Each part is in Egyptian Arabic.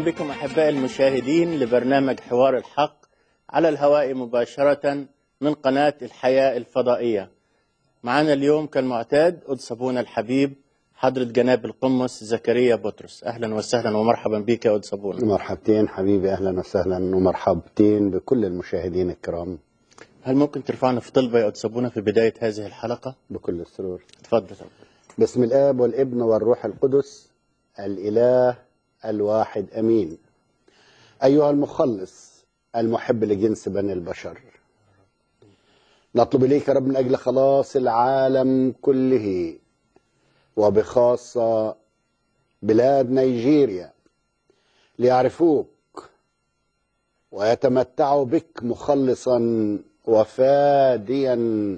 بكم أحبائي المشاهدين لبرنامج حوار الحق على الهواء مباشرة من قناة الحياة الفضائية معنا اليوم كالمعتاد قدس أبونا الحبيب حضرة جناب القمص زكريا بطرس أهلا وسهلا ومرحبا بك يا قدس أبونا مرحبتين حبيبي اهلا وسهلا ومرحبتين بكل المشاهدين الكرام هل ممكن ترفعنا في طلبة يا قدس أبونا في بداية هذه الحلقة بكل السرور تفضل أبونا. باسم الاب والابن والروح القدس الاله الواحد امين ايها المخلص المحب لجنس بني البشر نطلب اليك يا رب من اجل خلاص العالم كله وبخاصه بلاد نيجيريا ليعرفوك ويتمتعوا بك مخلصا وفاديا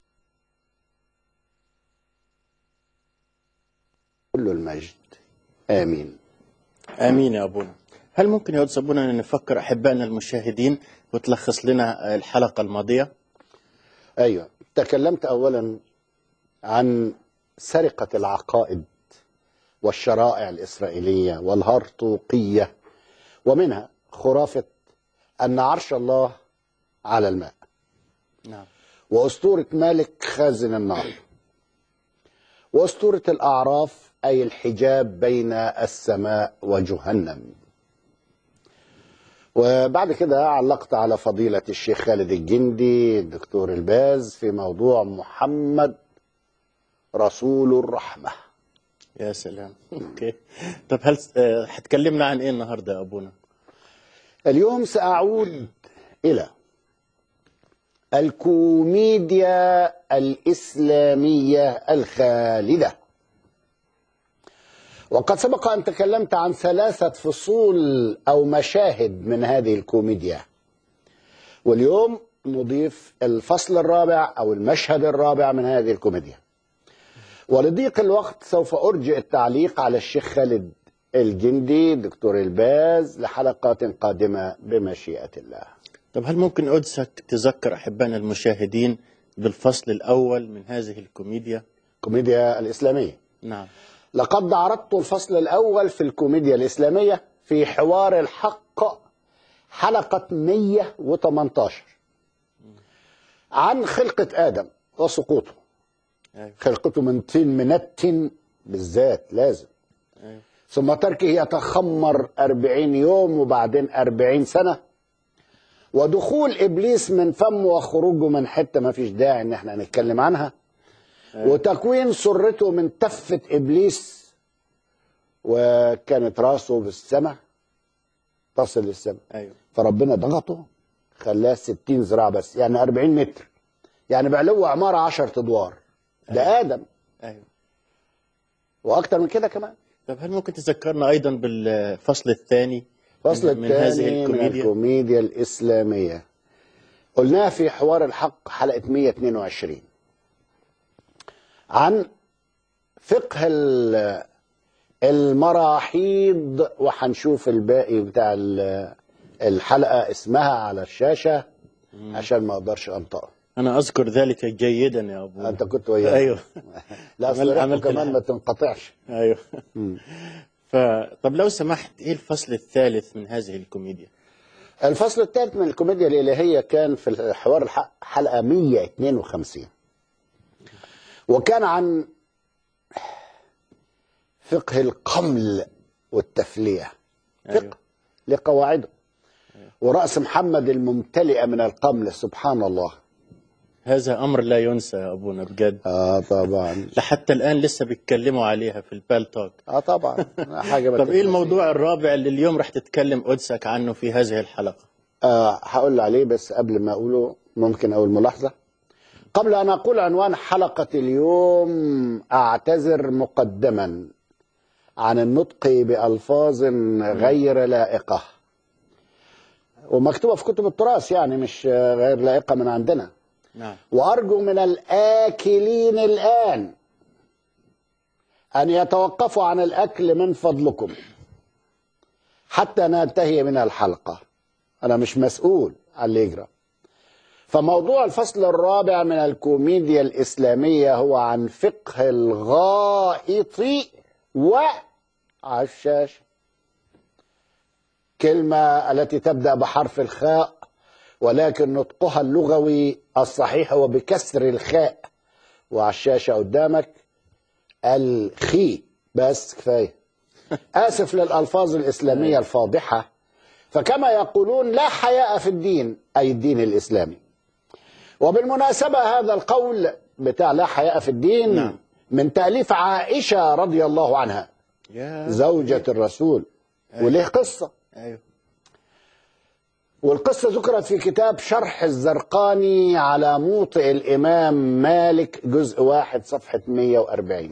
كل المجد امين آمين يا أبونا هل ممكن يا قدس أبونا أن نفكر أحبائنا المشاهدين وتلخص لنا الحلقة الماضية ايوه تكلمت اولا عن سرقه العقائد والشرائع الاسرائيليه والهرطوقيه ومنها خرافه ان عرش الله على الماء نعم واسطوره مالك خازن النار واسطوره الاعراف اي الحجاب بين السماء وجهنم وبعد كده علقت على فضيلة الشيخ خالد الجندي الدكتور الباز في موضوع محمد رسول الرحمة يا سلام أوكي طب هل آه، هتكلمنا عن إيه النهاردة يا أبونا اليوم سأعود إلى الكوميديا الإسلامية الخالدة وقد سبق أن تكلمت عن ثلاثة فصول أو مشاهد من هذه الكوميديا واليوم نضيف الفصل الرابع أو المشهد الرابع من هذه الكوميديا ولضيق الوقت سوف أرجئ التعليق على الشيخ خالد الجندي دكتور الباز لحلقات قادمة بمشيئة الله طب هل ممكن قدسك تذكر أحبائنا المشاهدين بالفصل الأول من هذه الكوميديا الكوميديا الإسلامية نعم لقد عرضت الفصل الأول في الكوميديا الإسلامية في حوار الحق حلقة 118 عن خلقة آدم وسقوطه أيوة. خلقته من طين من التين بالذات لازم أيوة. ثم تركه يتخمر أربعين يوم وبعدين أربعين سنة ودخول إبليس من فمه وخروجه من حتة ما فيش داعي إن احنا نتكلم عنها وتكوين سرته من تفة إبليس وكانت راسه في السماء تصل للسماء أيوة فربنا ضغطه خلاه 60 ذراع بس يعني 40 متر يعني بعلو عمارة 10 أدوار ده آدم أيوة وأكتر من كده كمان طب هل ممكن تذكرنا أيضا بالفصل الثاني الفصل من, من هذه الثاني من الكوميديا الكوميديا الإسلامية قلناها في حوار الحق حلقة 122 عن فقه ال- المراحيض وهنشوف الباقي بتاع ال- الحلقة اسمها على الشاشة عشان ما اقدرش انطقه أنا أذكر ذلك جيدا يا أبونا انت كنت وياي أيوه لا عمل- اصل ريحته عملت كمان الح- ما تنقطعش أيوه ف... طب لو سمحت إيه الفصل الثالث من هذه الكوميديا الفصل الثالث من الكوميديا الإلهية كان في الحوار الحق حلقة 152 وكان عن فقه القمل والتفلية فقه أيوه. لقواعده ورأس محمد الممتلئة من القمل سبحان الله هذا أمر لا ينسى يا أبونا بجد اه طبعا لحتى الآن لسه بيتكلموا عليها في البال توك اه طبعا حاجة طب إيه بتفرق. الموضوع الرابع اللي اليوم رح تتكلم قدسك عنه في هذه الحلقة آه هقول عليه بس قبل ما اقوله ممكن اقول ملاحظه قبل ان اقول عنوان حلقه اليوم اعتذر مقدما عن النطق بالفاظ غير لائقه ومكتوبه في كتب التراث يعني مش آه، غير لائقه من عندنا نعم وارجو من الاكلين الان ان يتوقفوا عن الاكل من فضلكم حتى ننتهي من الحلقه انا مش مسؤول عن اللي يجرى فموضوع الفصل الرابع من الكوميديا الاسلاميه هو عن فقه الغائط وعلى الشاشه كلمة التي تبدأ بحرف الخاء ولكن نطقها اللغوي الصحيح هو بكسر الخاء وعلى الشاشة قدامك الخي بس كفاية آسف للألفاظ الإسلامية الفاضحة فكما يقولون لا حياء في الدين أي الدين الإسلامي وبالمناسبة هذا القول بتاع لا حياء في الدين نعم. من تأليف عائشة رضي الله عنها يا زوجة الرسول وليه قصة ايوه والقصة ذكرت في كتاب شرح الزرقاني على موطئ الإمام مالك جزء واحد صفحة 140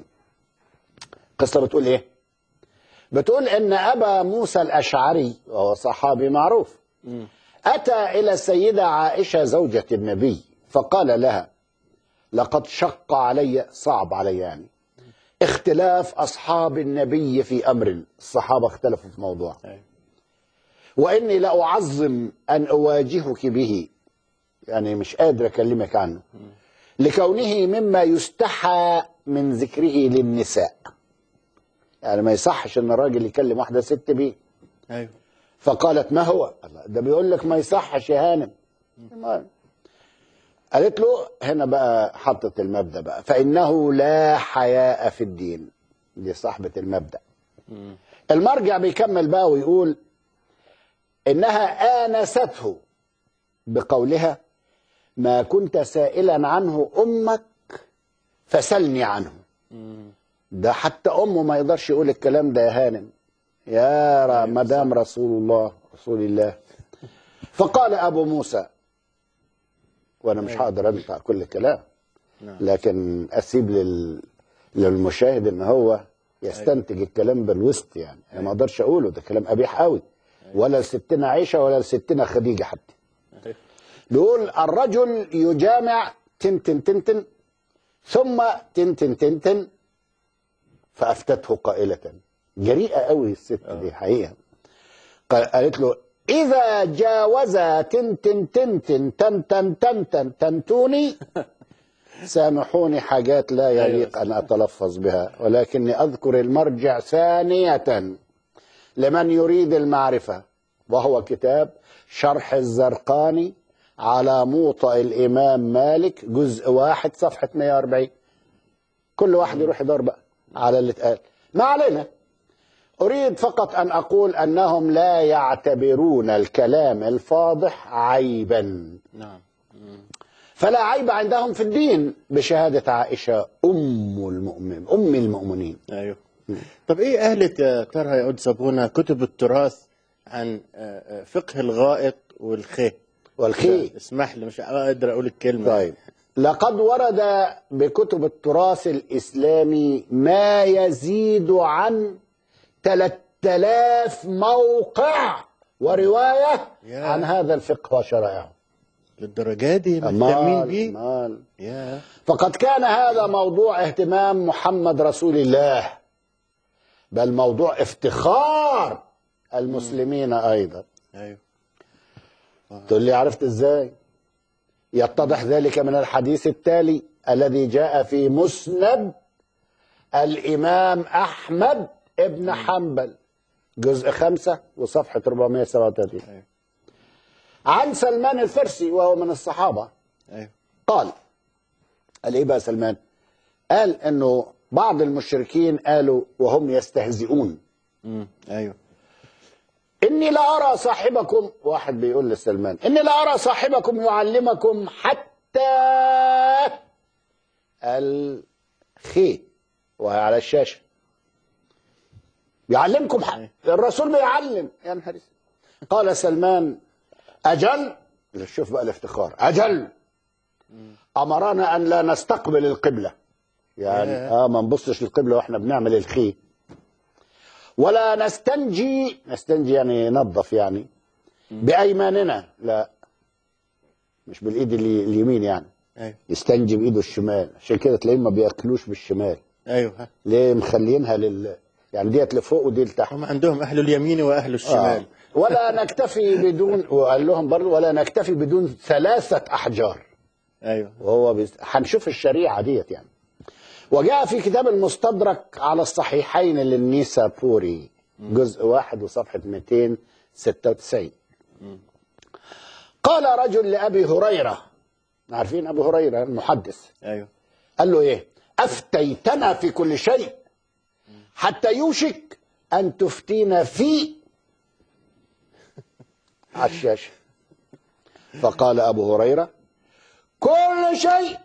قصة بتقول إيه؟ بتقول إن أبا موسى الأشعري وهو صحابي معروف أتى إلى السيدة عائشة زوجة النبي فقال لها لقد شق علي صعب علي يعني اختلاف أصحاب النبي في أمر الصحابة اختلفوا في موضوع أيوة. وإني لأعظم أن أواجهك به يعني مش قادر أكلمك عنه لكونه مما يستحى من ذكره للنساء يعني ما يصحش ان الراجل يكلم واحده ست بيه ايوه فقالت ما هو الله، ده بيقول لك ما يصحش يا هانم المهم. قالت له هنا بقى حطت المبدا بقى فانه لا حياء في الدين دي صاحبه المبدا المرجع بيكمل بقى ويقول انها انسته بقولها ما كنت سائلا عنه امك فسلني عنه ده حتى امه ما يقدرش يقول الكلام ده يا هانم يا ر- مدام رسول الله رسول الله فقال ابو موسى وانا مش هقدر انطق كل كلام نعم. لكن اسيب لل... للمشاهد ان هو يستنتج الكلام بالوسط يعني انا ما اقدرش اقوله ده كلام قبيح قوي ولا لستنا عائشه ولا لستنا خديجه حتى أيوة. بيقول الرجل يجامع تن تن تن تن ثم تن تن تن تن فافتته قائله جريئه قوي الست دي حقيقه قال- قالت له اذا جاوز تن تن تن تن تن تن تن تن تنتوني سامحوني حاجات لا يليق ان اتلفظ بها ولكني اذكر المرجع ثانيه لمن يريد المعرفه وهو كتاب شرح الزرقاني على موطأ الامام مالك جزء واحد صفحه 140 كل واحد يروح يدور بقى على اللي اتقال ما علينا أريد فقط أن أقول أنهم لا يعتبرون الكلام الفاضح عيبا نعم فلا عيب عندهم في الدين بشهادة عائشة أم المؤمن أم المؤمنين ايوه طب ايه اهلك يا ترى يا قدس ابونا كتب التراث عن آه، آه، فقه الغائط والخي والخي اسمح لي مش قادر اقول الكلمه طيب لقد ورد بكتب التراث الإسلامي ما يزيد عن 3000 موقع ورواية يا. عن هذا الفقه وشرائعه للدرجه دي مهتمين أمال بيه أمال يا فقد كان هذا موضوع اهتمام محمد رسول الله بل موضوع افتخار المسلمين ايضا ايوه تقول لي عرفت ازاي يتضح ذلك من الحديث التالي الذي جاء في مسند الامام احمد ابن حنبل جزء خمسة وصفحة 437 أيوة. عن سلمان الفرسي وهو من الصحابة ايوه قال قال ايه بقى سلمان قال انه بعض المشركين قالوا وهم يستهزئون امم ايوه اني لا ارى صاحبكم واحد بيقول لسلمان اني لا ارى صاحبكم يعلمكم حتى الخي وهي على الشاشه يعلمكم ح... الرسول بيعلم يا نهار أسود. قال سلمان اجل شوف بقى الافتخار اجل امرنا ان لا نستقبل القبله يعني ياه. اه ما نبصش للقبله واحنا بنعمل الخي ولا نستنجي نستنجي يعني ننظف يعني بايماننا لا مش بالايد اللي اليمين يعني ايوه يستنجي بايده الشمال عشان كده تلاقيهم ما بياكلوش بالشمال ايوه ها. ليه مخلينها لل يعني ديت لفوق ودي لتحت هم عندهم اهل اليمين واهل الشمال آه. ولا نكتفي بدون وقال لهم برضه ولا نكتفي بدون ثلاثة أحجار ايوه وهو بيست... هنشوف الشريعة ديت يعني وجاء في كتاب المستدرك على الصحيحين للنيسابوري جزء واحد وصفحة 96 قال رجل لأبي هريرة عارفين أبو هريرة المحدث ايوه قال له إيه أفتيتنا في كل شيء حتى يوشك أن تفتينا في على الشاشة فقال أبو هريرة كل شيء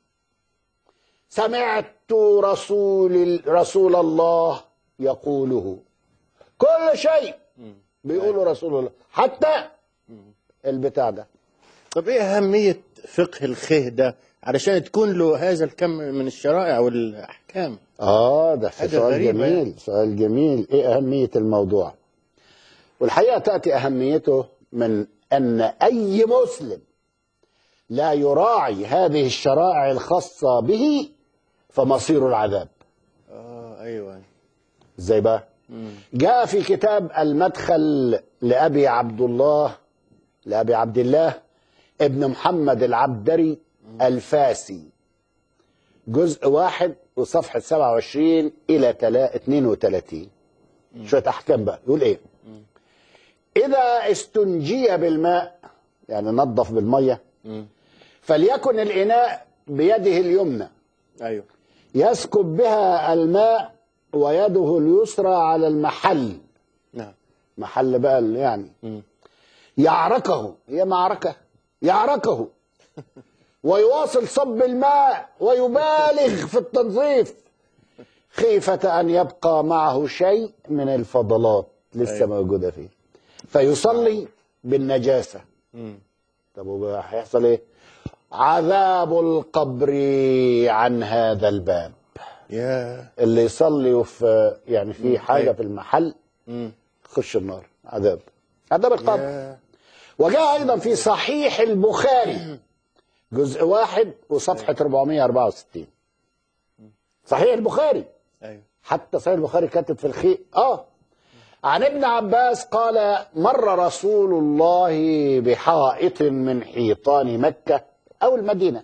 سمعت رسول رسول الله يقوله كل شيء بيقوله رسول الله حتى البتاع ده طب ايه اهميه فقه الخه ده علشان تكون له هذا الكم من الشرائع والاحكام اه ده حاجة سؤال غريبة جميل يعني. سؤال جميل ايه اهمية الموضوع والحقيقة تأتي اهميته من ان اي مسلم لا يراعي هذه الشرائع الخاصة به فمصير العذاب اه ايوه ازاي بقى مم. جاء في كتاب المدخل لأبي عبد الله لأبي عبد الله ابن محمد العبدري الفاسي جزء واحد وصفحة 27 إلى تلا- 32 شوية أحكام بقى يقول إيه إذا استنجي بالماء يعني نظف بالمية مم. فليكن الإناء بيده اليمنى ايوه يسكب بها الماء ويده اليسرى على المحل نعم محل بقى ال- يعني مم. يعركه هي معركة يعركه ويواصل صب الماء ويبالغ في التنظيف خيفة أن يبقى معه شيء من الفضلات لسه أيوة. موجودة فيه فيصلي بالنجاسة مم. طب وبقى هيحصل ايه عذاب القبر عن هذا الباب يا اللي يصلي وفي يعني في حاجة أيوة. في المحل مم. خش النار عذاب عذاب القبر يا وجاء أيضا في صحيح البخاري جزء واحد وصفحة 464 صحيح البخاري ايوه حتى صحيح البخاري كاتب في الخيء اه عن ابن عباس قال مر رسول الله بحائط من حيطان مكة أو المدينة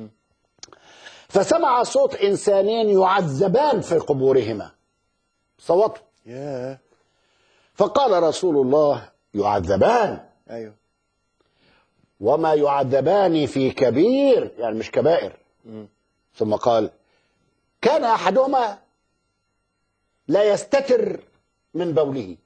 فسمع صوت إنسانين يعذبان في قبورهما صوتوا يا فقال رسول الله يعذبان ايوه وما يعذبان في كبير يعني مش كبائر مم. ثم قال كان احدهما لا يستتر من بوله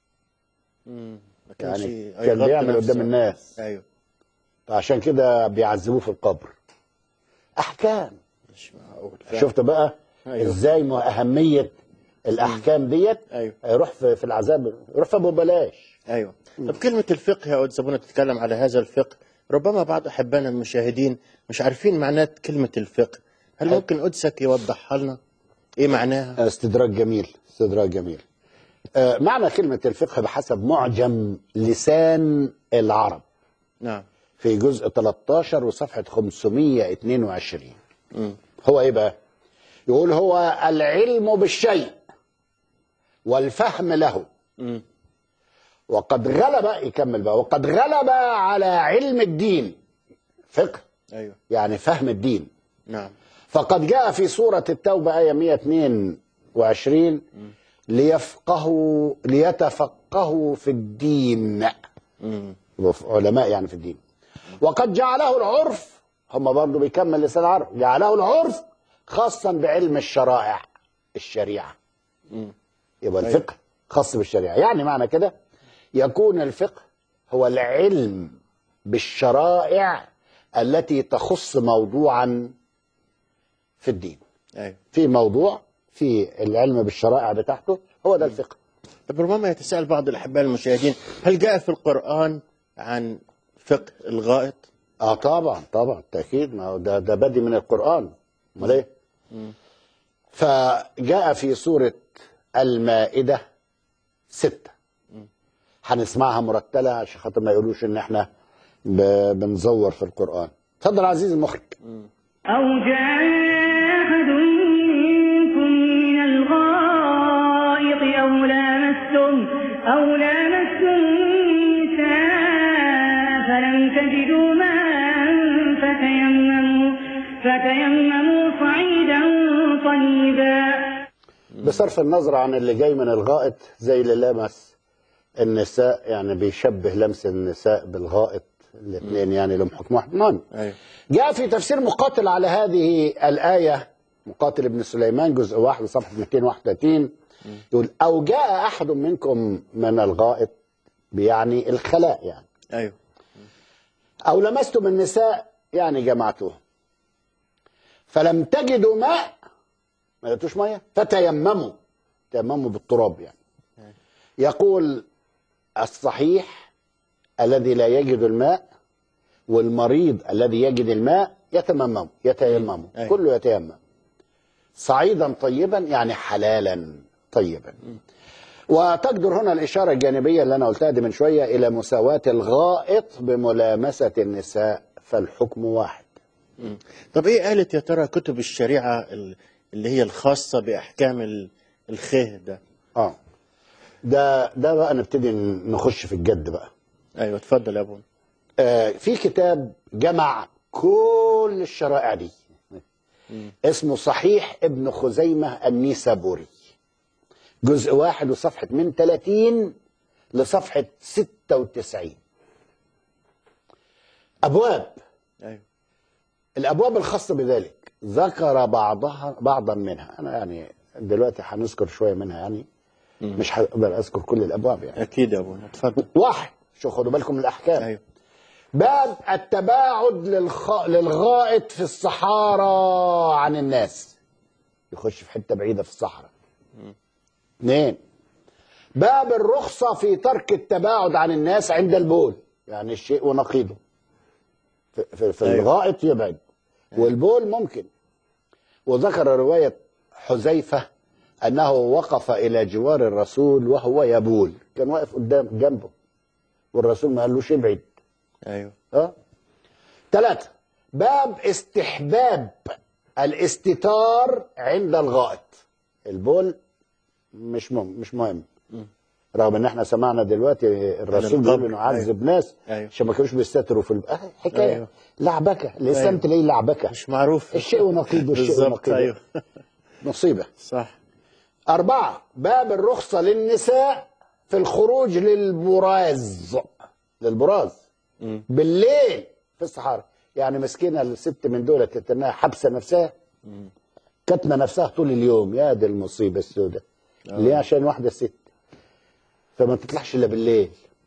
مم. ما كانش يعني يغطي كان بيعمل نفسه. قدام الناس ايوه فعشان كده بيعذبوه في القبر احكام مش معقول فعلا. شفت بقى أيوة. ازاي ما اهميه الاحكام ديت ايوه يروح في, في العذاب يروح في ابو بلاش ايوه طب كلمة الفقه يا أود سابونا تتكلم على هذا الفقه ربما بعض أحبائنا المشاهدين مش عارفين معنى كلمة الفقه هل أي. ممكن قدسك يوضحها لنا إيه معناها استدراك جميل استدراك جميل آه، معنى كلمة الفقه بحسب معجم لسان العرب نعم في جزء 13 وصفحة 522 مم. هو ايه بقى يقول هو العلم بالشيء والفهم له مم. وقد غلب يكمل بقى وقد غلب على علم الدين فقه أيوه يعني فهم الدين نعم فقد جاء في سورة التوبة آية 122 ليفقهوا ليتفقهوا في الدين مم. علماء يعني في الدين وقد جعله العرف هم برضه بيكمل لسان العرب جعله العرف خاصا بعلم الشرائع الشريعة مم. يبقى أيوة. الفقه خاص بالشريعة يعني معنى كده يكون الفقه هو العلم بالشرائع التي تخص موضوعا في الدين أيوه في موضوع في العلم بالشرائع بتاعته هو ده الفقه طب ربما يتساءل بعض الأحباء المشاهدين هل جاء في القرآن عن فقه الغائط اه طبعا طبعا تاكيد ما هو ده ده بدي من القران امال ايه فجاء في سوره المائده ستة هنسمعها مرتله عشان خاطر ما يقولوش ان احنا ب- بنزور في القران اتفضل عزيزي المخرج أو جاء أحد منكم من الغائط أو لامستم أو لامستم النساء فلم تجدوا ماء فتيمموا فتيمموا صعيدا طيبا بصرف النظر عن اللي جاي من الغائط زي اللي لمس النساء يعني بيشبه لمس النساء بالغائط الاثنين يعني لهم حكم واحد المهم ايوه جاء في تفسير مقاتل على هذه الآية مقاتل ابن سليمان جزء واحد صفحة 231 يقول أو جاء أحد منكم من الغائط يعني الخلاء يعني ايوه أو لمستم النساء يعني جمعتوهم فلم تجدوا ماء ما لقيتوش مية فتيمموا تيمموا بالتراب يعني يقول الصحيح الذي لا يجد الماء والمريض الذي يجد الماء يتممم يتيمم أيوة. كله يتيمم صعيدا طيبا يعني حلالا طيبا وتقدر هنا الإشارة الجانبية اللي أنا قلتها دي من شوية إلى مساواة الغائط بملامسة النساء فالحكم واحد مم. طب ايه قالت يا ترى كتب الشريعه ال- اللي هي الخاصه باحكام ال- الخه ده اه ده ده بقى نبتدي نخش في الجد بقى ايوه اتفضل يا ابونا آه في كتاب جمع كل الشرائع دي اسمه صحيح ابن خزيمة النيسابوري جزء واحد وصفحة من 30 لصفحة 96 أبواب ايوه الابواب الخاصه بذلك ذكر بعضها بعضا منها انا يعني دلوقتي هنذكر شويه منها يعني مش هقدر اذكر كل الابواب يعني اكيد يا ابونا اتفضل واحد شو خدوا بالكم من الاحكام ايوه باب التباعد للخ... للغائط في الصحارى عن الناس يخش في حته بعيده في الصحراء اثنين باب الرخصه في ترك التباعد عن الناس عند البول يعني الشيء ونقيضه في, في, في أيوة. الغائط يبعد والبول ممكن وذكر روايه حذيفه انه وقف الى جوار الرسول وهو يبول كان واقف قدام جنبه والرسول ما قالوش ابعد ايوه اه ثلاثة باب استحباب الاستتار عند الغائط البول مش مهم مش مهم رغم ان احنا سمعنا دلوقتي الرسول القبر. بيقول انه عذب ناس أيوة. عشان ما كانوش بيستتروا في الب... آه حكايه أيوة. لعبكه لسان أيوة. تلاقيه لعبكه مش معروف الشيء ونقيضه الشيء بالظبط ونقيضه ايوه مصيبه صح أربعة باب الرخصة للنساء في الخروج للبراز للبراز مم. بالليل في الصحراء يعني مسكينة الست من دولة انها حابسة نفسها كتمة نفسها طول اليوم يا دي المصيبة السوداء ليه عشان واحدة ست فما تطلعش إلا بالليل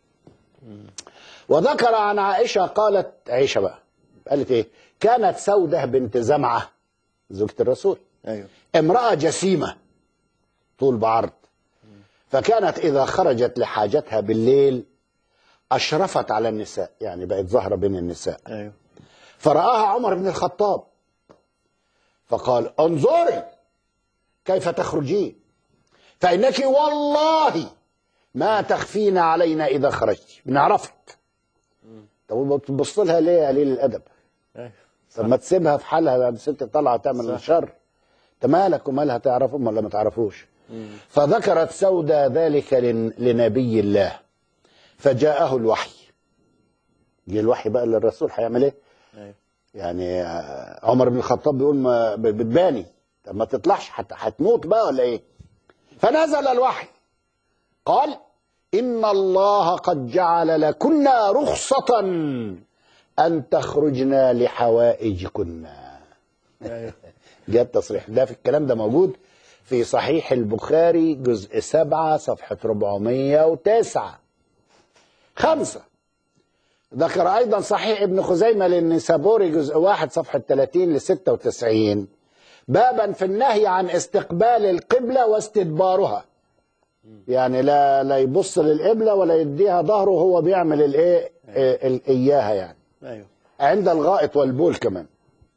وذكر عن عائشة قالت عائشة بقى قالت إيه كانت سودة بنت زمعة زوجة الرسول ايوه امرأة جسيمة طول بعرض فكانت إذا خرجت لحاجتها بالليل أشرفت على النساء يعني بقت ظاهرة بين النساء ايوه فرآها عمر بن الخطاب فقال انظري كيف تخرجين فإنك والله ما تخفين علينا إذا خرجت بنعرفك طب بتبص لها ليه يا قليل الأدب ايوه طب ما تسيبها في حالها الست طالعه تعمل الشر انت مالك ومالها تعرفهم ولا ما تعرفوش فذكرت سودة ذلك لن- لنبي الله فجاءه الوحي جه الوحي بقى للرسول هيعمل ايه ايوه يعني آه، عمر بن الخطاب بيقول ما ب- بتباني طب ما تطلعش هت- هتموت بقى ولا ايه فنزل الوحي قال ان الله قد جعل لكن رخصة ان تخرجن لحوائجكن ايوه جاء التصريح ده في الكلام ده موجود في صحيح البخاري جزء سبعة صفحة 409 خمسة ذكر أيضا صحيح ابن خزيمة للنسابوري جزء واحد صفحة 30 ل 96 بابا في النهي عن استقبال القبلة واستدبارها يعني لا لا يبص للقبلة ولا يديها ظهره وهو بيعمل الايه إيه، ال- اياها يعني ايوه عند الغائط والبول كمان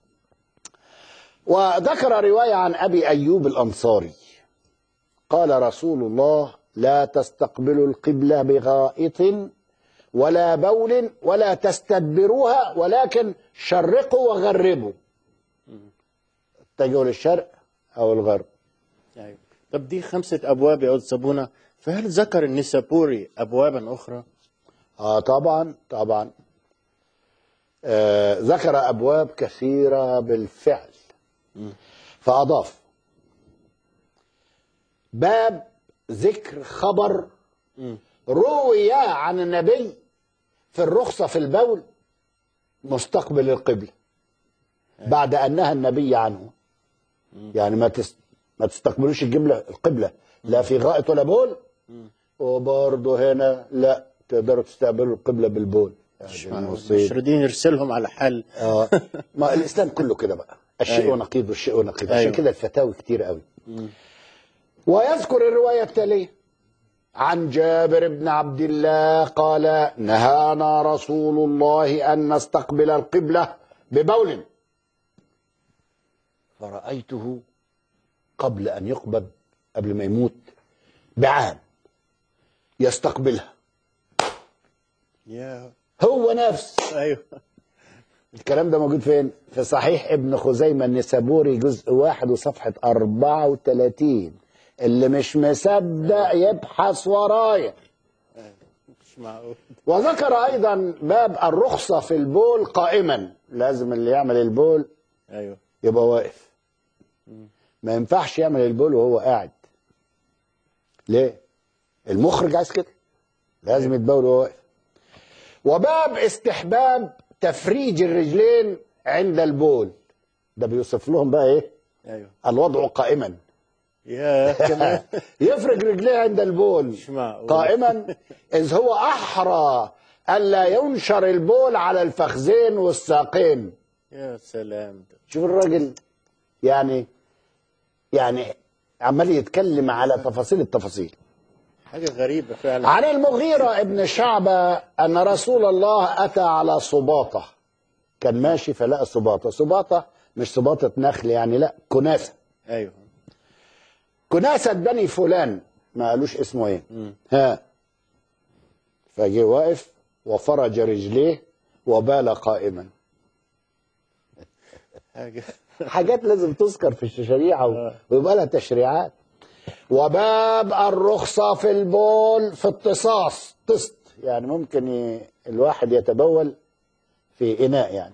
وذكر رواية عن أبي أيوب الأنصاري قال رسول الله لا تستقبلوا القبلة بغائط ولا بول ولا تستدبروها ولكن شرقوا وغربوا اتجهوا للشرق أو الغرب ايوه طب دي خمسه ابواب يا استاذ سابونا فهل ذكر النسابوري ابوابا اخرى؟ آه طبعا طبعا آه ذكر أبواب كثيرة بالفعل فأضاف باب ذكر خبر روي عن النبي في الرخصة في البول مستقبل القبلة بعد أن نهى النبي عنه يعني ما تس... ما تستقبلوش القبلة القبلة لا في غائط ولا بول وبرضه هنا لا تقدروا تستقبلوا القبلة بالبول مش يعني مصيبة. مش راضيين يرسلهم على حل اه ما الاسلام كله كده بقى الشيء أيوة. ونقيض والشيء ونقيض عشان أيوة. كده الفتاوي كتير قوي ويذكر الروايه التاليه عن جابر بن عبد الله قال نهانا رسول الله ان نستقبل القبله ببول فرايته قبل ان يقبض قبل ما يموت بعام يستقبلها يا هو نفس ايوه الكلام ده موجود فين؟ في صحيح ابن خزيمة النسابوري جزء واحد وصفحة 34 اللي مش مصدق يبحث ورايا مش معقول وذكر أيضا باب الرخصة في البول قائما لازم اللي يعمل البول ايوه يبقى واقف ما ينفعش يعمل البول وهو قاعد ليه؟ المخرج عايز كده لازم يتبول وهو واقف وباب استحباب تفريج الرجلين عند البول ده بيوصف لهم بقى ايه ايوه الوضع قائما يا كمان يفرج رجليه عند البول مش معقول قائما اذ هو احرى الا ينشر البول على الفخذين والساقين يا سلام شوف الراجل يعني يعني عمال يتكلم على تفاصيل التفاصيل حاجه غريبه فعلا عن المغيرة ابن شعبة أن رسول الله أتى على صباطة كان ماشي فلقى صباطة صباطة مش صباطة نخل يعني لا كناسة ايوه كناسة بني فلان ما قالوش اسمه ايه ها فجه واقف وفرج رجليه وبال قائما حاجه حاجات لازم تذكر في الشريعة و- ويبقى لها تشريعات وباب الرخصة في البول في التصاص طست يعني ممكن ي... الواحد يتبول في إناء يعني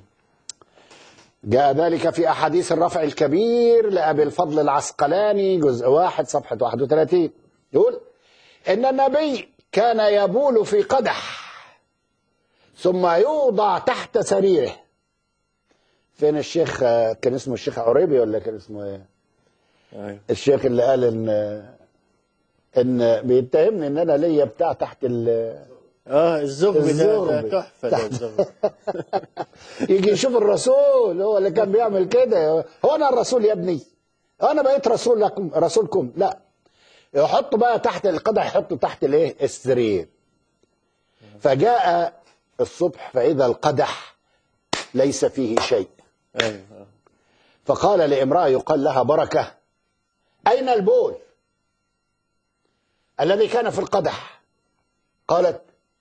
جاء ذلك في أحاديث الرفع الكبير لأبي الفضل العسقلاني جزء واحد صفحة 31 يقول إن النبي كان يبول في قدح ثم يوضع تحت سريره فين الشيخ آه، كان اسمه الشيخ عريبي ولا كان اسمه ايه ايوه الشيخ اللي قال ان ان بيتهمني ان انا ليا بتاع تحت ال اه الزغبي ده, ده الزغبي. تحفه ده الزغبي يجي يشوف الرسول هو اللي كان بيعمل كده هو انا الرسول يا ابني انا بقيت رسول لكم رسولكم لا يحطوا بقى تحت القدح يحطوا تحت الايه السرير فجاء الصبح فاذا القدح ليس فيه شيء ايوه آه. فقال لامرأة يقال لها بركة أين البول الذي كان في القدح قالت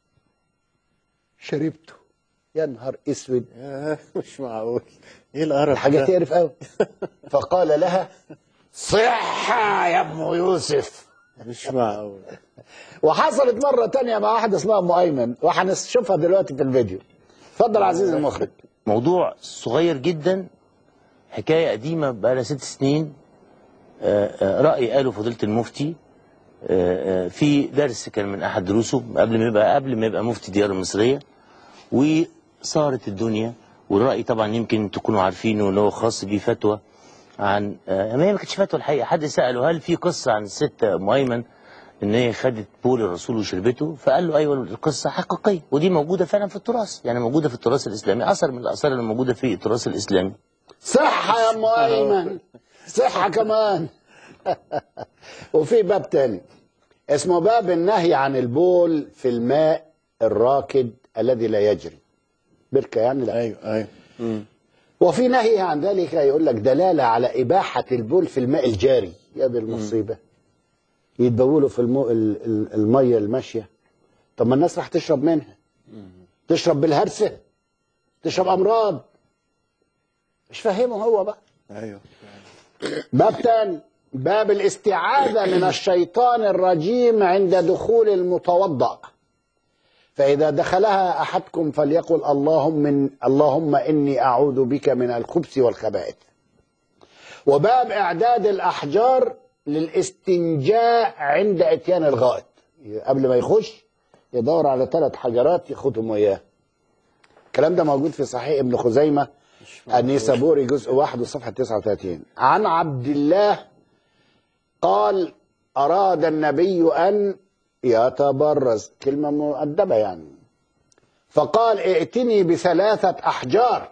شربته يا نهار اسود يا مش معقول ايه القرف حاجة ده تعرف قوي فقال لها صحة يا ابن يوسف مش معقول وحصلت مرة تانية مع واحدة اسمها أم أيمن وهنشوفها دلوقتي في الفيديو اتفضل عزيزي المخرج موضوع صغير جدا حكاية قديمة بقالها ست سنين آه، آه، رأي قاله فضيلة المفتي آه، آه، في درس كان من أحد دروسه قبل ما يبقى قبل ما يبقى مفتي ديار المصرية وصارت الدنيا والرأي طبعا يمكن تكونوا عارفينه اللي هو خاص بيه فتوى عن آه، ما هي ما كانتش فتوى الحقيقة حد سأله هل في قصة عن الست أم أيمن ان هي خدت بول الرسول وشربته فقال له ايوه القصه حقيقيه ودي موجوده فعلا في التراث يعني موجوده في التراث الاسلامي اثر من الاثار اللي موجوده في التراث الاسلامي صحة يا أم أيمن صحة كمان وفي باب تاني اسمه باب النهي عن البول في الماء الراكد الذي لا يجري بركة يعني لا ايوه ايوه مم. وفي نهي عن ذلك يقول لك دلالة على إباحة البول في الماء الجاري يا دي المصيبة يتبولوا في المو... ال- ال- المية الماشية طب ما الناس راح تشرب منها تشرب بالهرسة تشرب أمراض مش فاهمه هو بقى ايوه باب تاني باب الاستعاذة من الشيطان الرجيم عند دخول المتوضأ فإذا دخلها أحدكم فليقل اللهم من اللهم إني أعوذ بك من الخبث والخبائث وباب إعداد الأحجار للاستنجاء عند إتيان الغائط قبل ما يخش يدور على ثلاث حجرات ياخدهم وياه الكلام ده موجود في صحيح ابن خزيمة النيسابوري جزء واحد وصفحة 39 عن عبد الله قال أراد النبي أن يتبرز كلمة مؤدبة يعني فقال ائتني بثلاثة أحجار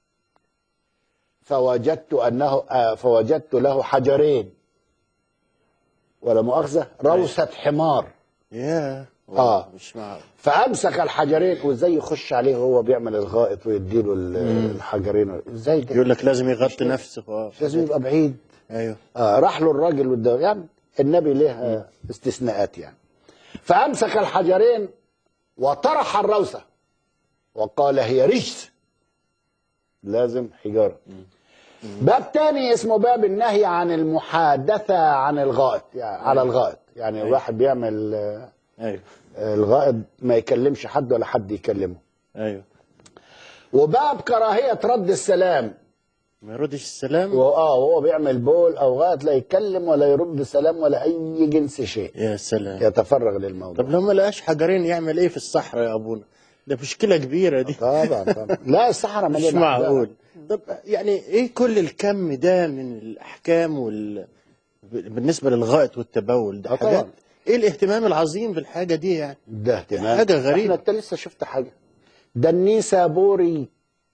فوجدت أنه آه، فوجدت له حجرين ولا مؤاخذة روثة حمار يا آه. مش معقول فامسك الحجرين وازاي يخش عليه وهو بيعمل الغائط ويديله ال- الحجرين ازاي ده يقول لك لازم يغطي نفسه اه لازم يبقى بعيد ايوه آه راح له الراجل قدام يعني النبي له آه، استثناءات يعني فامسك الحجرين وطرح الروثه وقال هي رجس لازم حجاره باب تاني اسمه باب النهي عن المحادثه عن الغائط يعني على الغائط يعني الواحد بيعمل آه، ايوه الغائط ما يكلمش حد ولا حد يكلمه ايوه وباب كراهية رد السلام ما يردش السلام واه وهو بيعمل بول او غائط لا يتكلم ولا يرد سلام ولا اي جنس شيء يا سلام يتفرغ للموضوع طب لو ما لقاش حجرين يعمل ايه في الصحراء يا ابونا ده مشكله كبيره دي طبعا طبعا لا الصحراء مش مليانة معقول طب يعني ايه كل الكم ده من الاحكام وال بالنسبه للغائط والتبول ده آه طبعا. حاجات ايه الاهتمام العظيم بالحاجه دي يعني ده اهتمام حاجة غريبة. احنا انت لسه شفت حاجه ده النيسابوري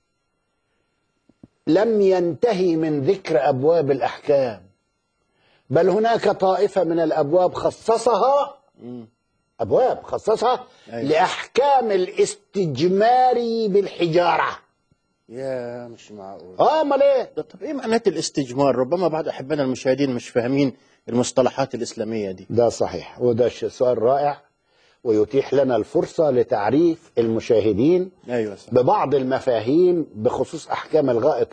لم ينتهي من ذكر ابواب الاحكام بل هناك طائفه من الابواب خصصها ابواب خصصها أيوة. لاحكام الاستجمار بالحجاره يا مش معقول اه امال ايه ده طب ايه معنات الاستجمار ربما بعض احبائنا المشاهدين مش فاهمين المصطلحات الاسلاميه دي ده صحيح وده ش- سؤال رائع ويتيح لنا الفرصه لتعريف المشاهدين ايوه صح ببعض المفاهيم بخصوص احكام الغائط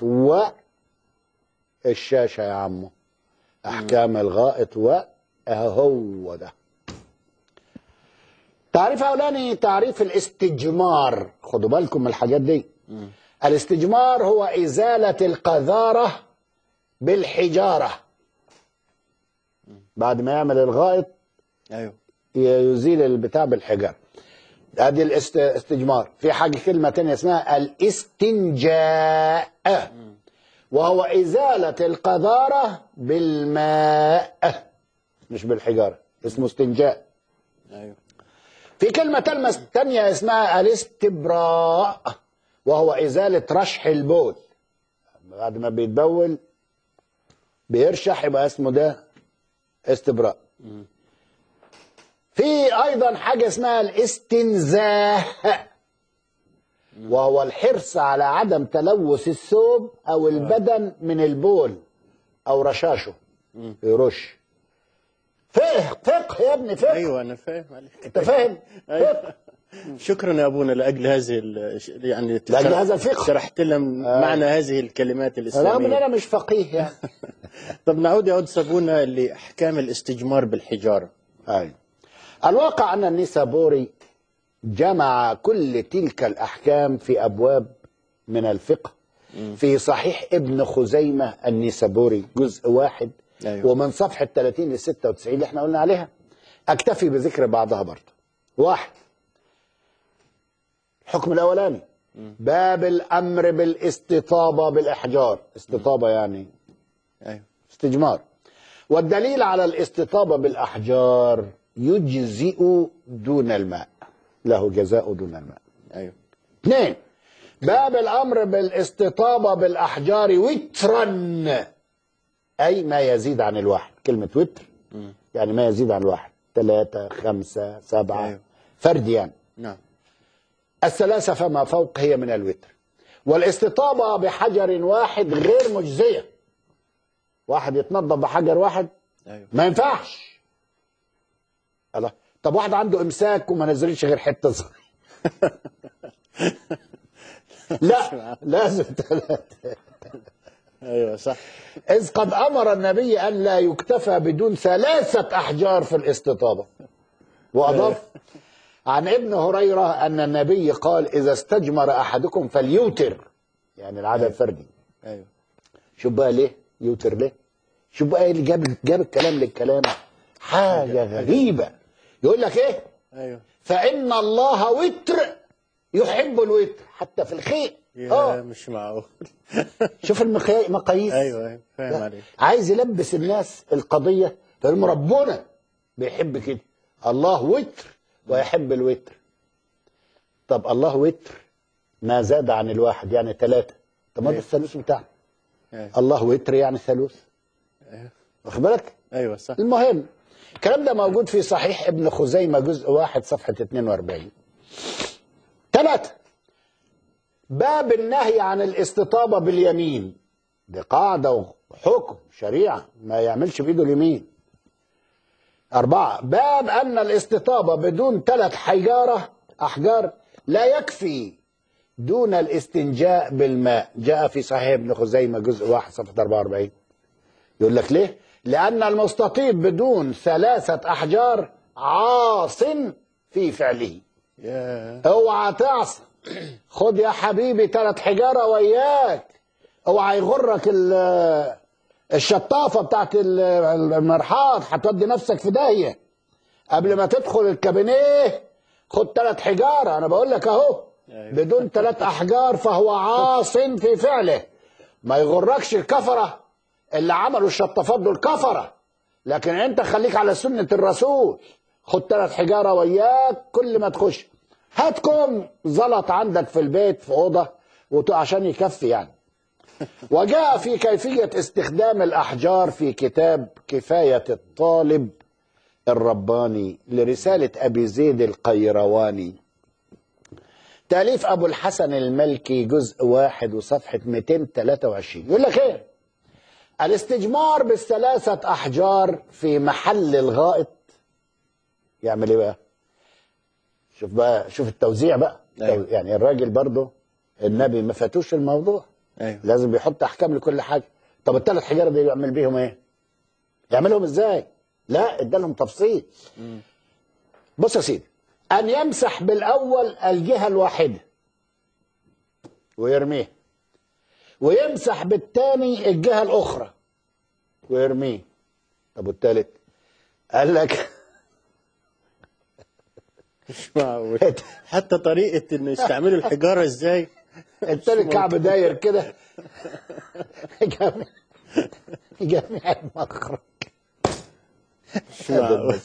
والشاشه يا عمو احكام الغائط و هو ده تعريف اولاني تعريف الاستجمار خدوا بالكم من الحاجات دي الاستجمار هو ازاله القذاره بالحجاره بعد ما يعمل الغائط ايوه يزيل البتاع بالحجر ادي الاستجمار في حاجه كلمه تانية اسمها الاستنجاء وهو ازاله القذاره بالماء مش بالحجاره اسمه استنجاء ايوه في كلمه تلمس تانية اسمها الاستبراء وهو ازاله رشح البول بعد ما بيتبول بيرشح يبقى اسمه ده استبراء في ايضا حاجه اسمها الاستنزاه وهو الحرص على عدم تلوث الثوب او البدن من البول او رشاشه يرش فقه فقه يا ابني فقه ايوه انا فاهم عليك انت فاهم أيوة. فقه شكرا يا ابونا لاجل هذه ال- يعني لأجل هذا الفقه. شرحت لنا معنى هذه الكلمات رغم ان الاسلاميه انا مش فقيه يعني طب نعود يا قدس ابونا لاحكام الاستجمار بالحجاره أي. الواقع أن النيسابوري جمع كل تلك الأحكام في أبواب من الفقه في صحيح ابن خزيمة النيسابوري جزء واحد أيوة. ومن صفحة 30 ل 96 اللي احنا قلنا عليها أكتفي بذكر بعضها برضه واحد الحكم الأولاني باب الأمر بالاستطابة بالإحجار استطابة يعني ايوه استجمار والدليل على الاستطابة بالأحجار يجزئ دون الماء له جزاء دون الماء ايوه اثنين باب الأمر بالاستطابة بالأحجار وترا أي ما يزيد عن الواحد كلمة وتر يعني ما يزيد عن الواحد ثلاثة خمسة سبعة أيوه. فرد يعني نعم الثلاثة فما فوق هي من الوتر والاستطابة بحجر واحد غير مجزية واحد يتنظف بحجر واحد ايوه ما ينفعش الله طب واحد عنده امساك وما نزلش غير حته صغيره لا لازم ثلاثه ايوه صح اذ قد امر النبي ان لا يكتفى بدون ثلاثه احجار في الاستطابه واضاف عن ابن هريره ان النبي قال اذا استجمر احدكم فليوتر يعني العدد فردي ايوه شوف بقى ليه يوتر ليه شوف بقى ايه اللي جاب جاب الكلام للكلام حاجه غريبه يقول لك ايه ايوه فان الله وتر يحب الوتر حتى في الخير يا اه مش معقول شوف المقيا- المقاييس ايوه ايوه فاهم عليك عايز يلبس الناس القضيه فيقول ربنا بيحب كده الله وتر ويحب الوتر طب الله وتر ما زاد عن الواحد يعني ثلاثه طب ما ده أيوة. الثالوث بتاعنا أيوة. الله وتر يعني ثالوث أيوة. واخد بالك ايوه صح المهم الكلام ده موجود في صحيح ابن خزيمة جزء واحد صفحة 42 ثلاثة باب النهي عن الاستطابة باليمين دي قاعدة وحكم شريعة ما يعملش بإيده اليمين أربعة باب أن الاستطابة بدون ثلاث حجارة أحجار لا يكفي دون الاستنجاء بالماء جاء في صحيح ابن خزيمة جزء واحد صفحة 44 يقول لك ليه؟ لأن المستطيب بدون ثلاثة أحجار عاص في فعله يا اوعى تعصى خد يا حبيبي ثلاث حجارة وياك اوعى يغرك ال- الشطافة بتاعت ال- المرحاض هتودي نفسك في داهية قبل ما تدخل الكابينيه خد ثلاث حجارة أنا بقول لك أهو أيوة. بدون ثلاث أحجار فهو عاص في فعله ما يغركش الكفرة اللي عملوا الشطافات دول كفرة لكن أنت خليك على سنة الرسول خد ثلاث حجارة وياك كل ما تخش هات كوم زلط عندك في البيت في أوضة وت- عشان يكفي يعني وجاء في كيفية استخدام الأحجار في كتاب كفاية الطالب الرباني لرسالة أبي زيد القيرواني تأليف أبو الحسن الملكي جزء واحد وصفحة 223 يقول لك إيه الاستجمار بالثلاثة أحجار في محل الغائط يعمل إيه بقى شوف بقى شوف التوزيع بقى أيوة. يعني الراجل برضه النبي ما فاتوش الموضوع ايوه لازم بيحط احكام لكل حاجه طب الثلاث حجاره دي يعمل بيهم ايه يعملهم ازاي لا ادالهم تفصيل بص يا سيدي ان يمسح بالاول الجهه الواحده ويرميها ويمسح بالثاني الجهه الاخرى ويرميه طب والثالث قال لك مش معقول حتى طريقه انه يستعملوا الحجاره ازاي الثالث كعب داير كده جميع جميع المخرج مش معقول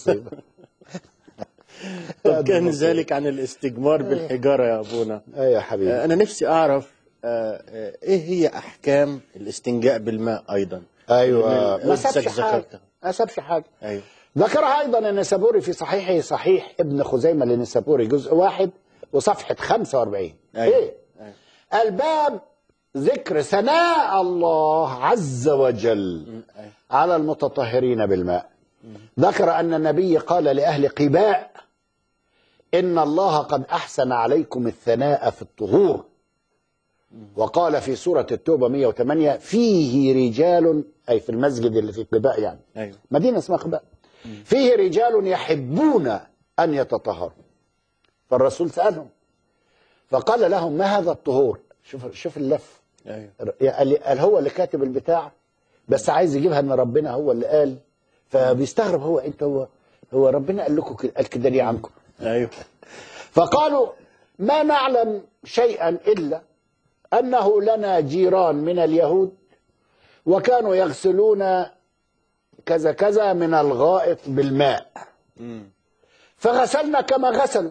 طب كان ذلك عن الاستجمار بالحجاره يا ابونا ايه يا حبيبي آه، انا نفسي اعرف آه، آه، ايه هي احكام الاستنجاء بالماء ايضا ايوه من ما قدسك سابش حاجه ذكرتها. ما سابش حاجه ايوه ذكرها ايضا النسابوري في صحيحه صحيح ابن خزيمه للنسابوري جزء واحد وصفحه 45 أيوة. ايه أيوة. الباب ذكر ثناء الله عز وجل أيوة. على المتطهرين بالماء ذكر ان النبي قال لاهل قباء ان الله قد احسن عليكم الثناء في الطهور وقال في سوره التوبه 108 فيه رجال اي في المسجد اللي في قباء يعني ايوه مدينة اسمها قباء فيه رجال يحبون أن يتطهروا فالرسول سألهم فقال لهم ما هذا الطهور شوف شوف اللف ايوه قال قال هو اللي كاتب البتاع بس عايز يجيبها ان ربنا هو اللي قال فبيستغرب هو انت هو هو ربنا قال لكم كده- قال كده ليه عنكم ايوه فقالوا ما نعلم شيئا الا انه لنا جيران من اليهود وكانوا يغسلون كذا كذا من الغائط بالماء مم. فغسلنا كما غسلوا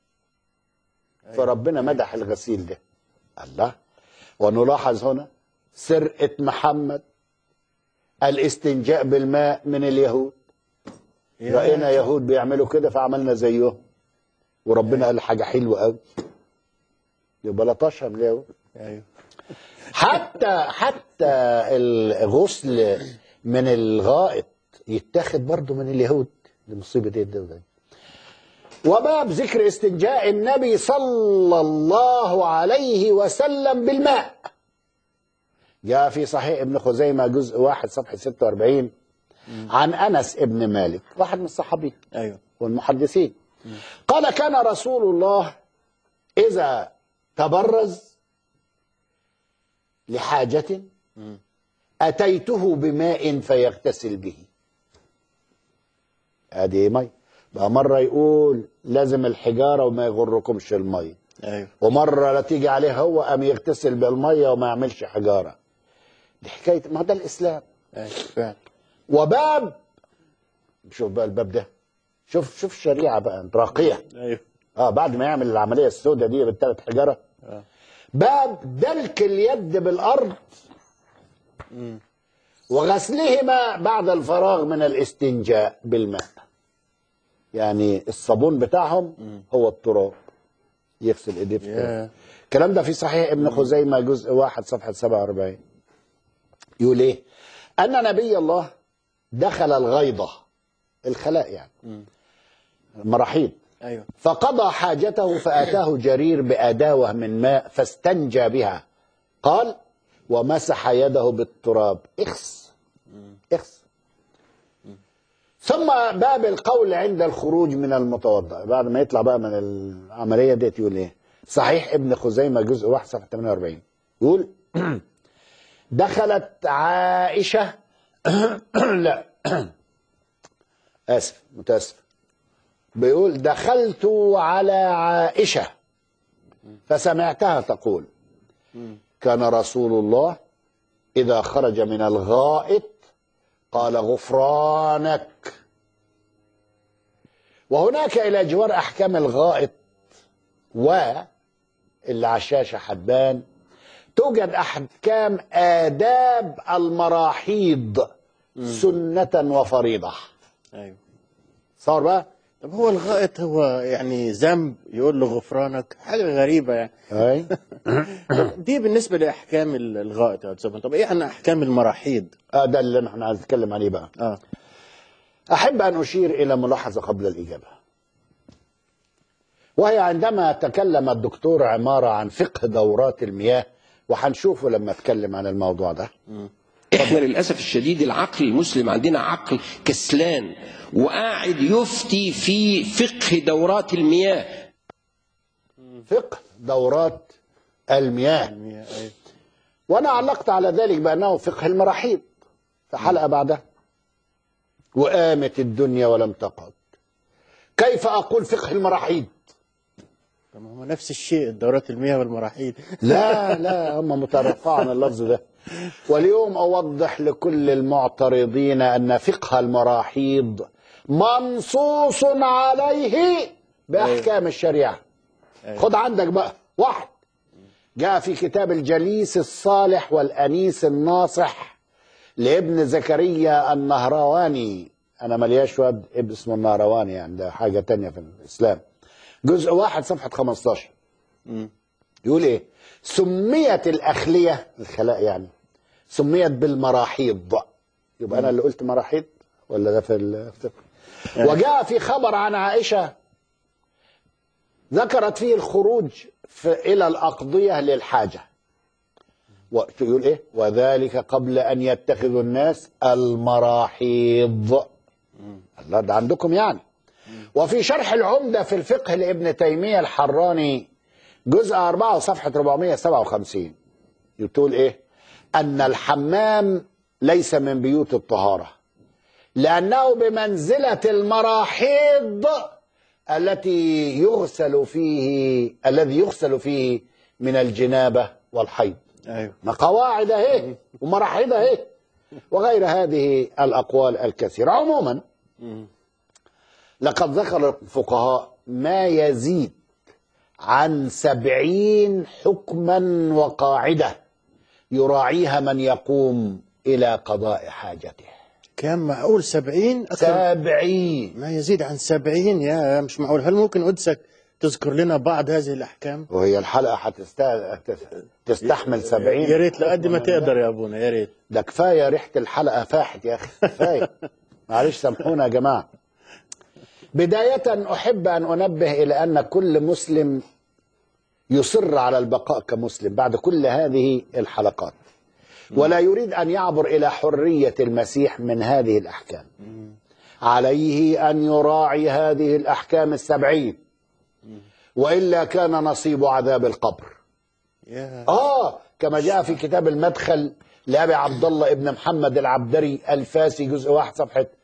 فربنا مدح الغسيل ده الله ونلاحظ هنا سرقة محمد الاستنجاء بالماء من اليهود يا- رأينا يهود بيعملوا كده فعملنا زيهم وربنا قال حاجة حلوة قوي يبقى لطشها من اليهود ايوه حتى حتى الغسل من الغائط يتاخد برضه من اليهود دي مصيبة ايه ده ده وباب ذكر استنجاء النبي صلى الله عليه وسلم بالماء جاء في صحيح ابن خزيمة جزء واحد صفحة 46 عن أنس ابن مالك واحد من الصحابين ايوه والمحدثين قال كان رسول الله إذا تبرز لحاجة أتيته بماء فيغتسل به هذه مي بقى مرة يقول لازم الحجارة وما يغركمش المية ايوه ومرة لا تيجي عليه هو قام يغتسل بالمية وما يعملش حجارة دي حكاية ما ده الإسلام ايوه فعلا وباب شوف بقى الباب ده شوف شوف الشريعة بقى راقية ايوه اه بعد ما يعمل العملية السوداء دي بالثلاث حجرة آه. باب دلك اليد بالأرض وغسلهما بعد الفراغ من الاستنجاء بالماء يعني الصابون بتاعهم هو التراب يغسل ايديه في التراب يا الكلام ده في صحيح ابن خزيمة جزء واحد صفحة 47 يقول ايه أن نبي الله دخل الغيضة الخلاء يعني المراحيض ايوه فقضى حاجته فأتاه جرير بأداوة من ماء فاستنجى بها قال ومسح يده بالتراب اخس اخس ثم باب القول عند الخروج من المتوضأ بعد ما يطلع بقى من العملية ديت يقول ايه صحيح ابن خزيمة جزء واحد صفحة 48 يقول دخلت عائشة لا آسف متأسف بيقول دخلت على عائشة فسمعتها تقول كان رسول الله إذا خرج من الغائط قال غفرانك وهناك إلى جوار أحكام الغائط واللي على الشاشة حبان توجد أحكام آداب المراحيض سنة وفريضة ايوه صار بقى طب هو الغائط هو يعني ذنب يقول له غفرانك حاجه غريبه يعني أي طب دي بالنسبه لاحكام ال- الغائط يا استاذ طب ايه عن احكام المراحيض آه ده اللي نحن عايز نتكلم عليه بقى اه أحب أن أشير إلى ملاحظة قبل الإجابة وهي عندما تكلم الدكتور عمارة عن فقه دورات المياه وهنشوفه لما اتكلم عن الموضوع ده احنا للاسف الشديد العقل المسلم عندنا عقل كسلان وقاعد يفتي في فقه دورات المياه فقه دورات المياه المياه، أيوة. وأنا علقت على ذلك بأنه فقه المراحيض في حلقة بعدها وقامت الدنيا ولم تقعد كيف أقول فقه المراحيض طب ما هو نفس الشيء دورات المياه والمراحيض لا لا هم مترفعوا عن اللفظ ده واليوم أوضح لكل المعترضين أن فقه المراحيض منصوص عليه بأحكام الشريعة خد عندك بقى واحد جاء في كتاب الجليس الصالح والأنيس الناصح لابن زكريا النهرواني أنا ملياش واد ابن اسمه النهرواني يعني ده حاجة تانية في الإسلام جزء واحد صفحة 15 يقول ايه سميت الاخليه الخلاء يعني سميت بالمراحيض يبقى انا اللي قلت مراحيض ولا ده في الفقه وجاء في خبر عن عائشه ذكرت فيه الخروج في الى الاقضيه للحاجه ويقول ايه وذلك قبل ان يتخذوا الناس المراحيض الله ده عندكم يعني وفي شرح العمدة في الفقه لابن تيمية الحراني جزء 4 صفحة 457 يقول ايه ان الحمام ليس من بيوت الطهارة لانه بمنزلة المراحيض التي يغسل فيه الذي يغسل فيه من الجنابة والحيض ايوه ما قواعد اهي ومراحيض اهي وغير هذه الاقوال الكثيره عموما لقد ذكر الفقهاء ما يزيد عن سبعين حكما وقاعده يراعيها من يقوم الى قضاء حاجته كان معقول سبعين أكثر سبعين ما يزيد عن سبعين يا مش معقول هل ممكن قدسك تذكر لنا بعض هذه الأحكام وهي الحلقه هتست... تستحمل سبعين يا ريت لقد ما تقدر يا أبونا يا ريت ده كفايه ريحه الحلقه فاحت يا اخي كفايه معلش سامحونا يا جماعه بدايه احب ان انبه الى ان كل مسلم يصر على البقاء كمسلم بعد كل هذه الحلقات ولا يريد ان يعبر الى حريه المسيح من هذه الاحكام عليه ان يراعي هذه الاحكام السبعين والا كان نصيب عذاب القبر يا آه كما جاء في كتاب المدخل لأبي عبد الله ابن محمد العبدري الفاسي جزء واحد صفحة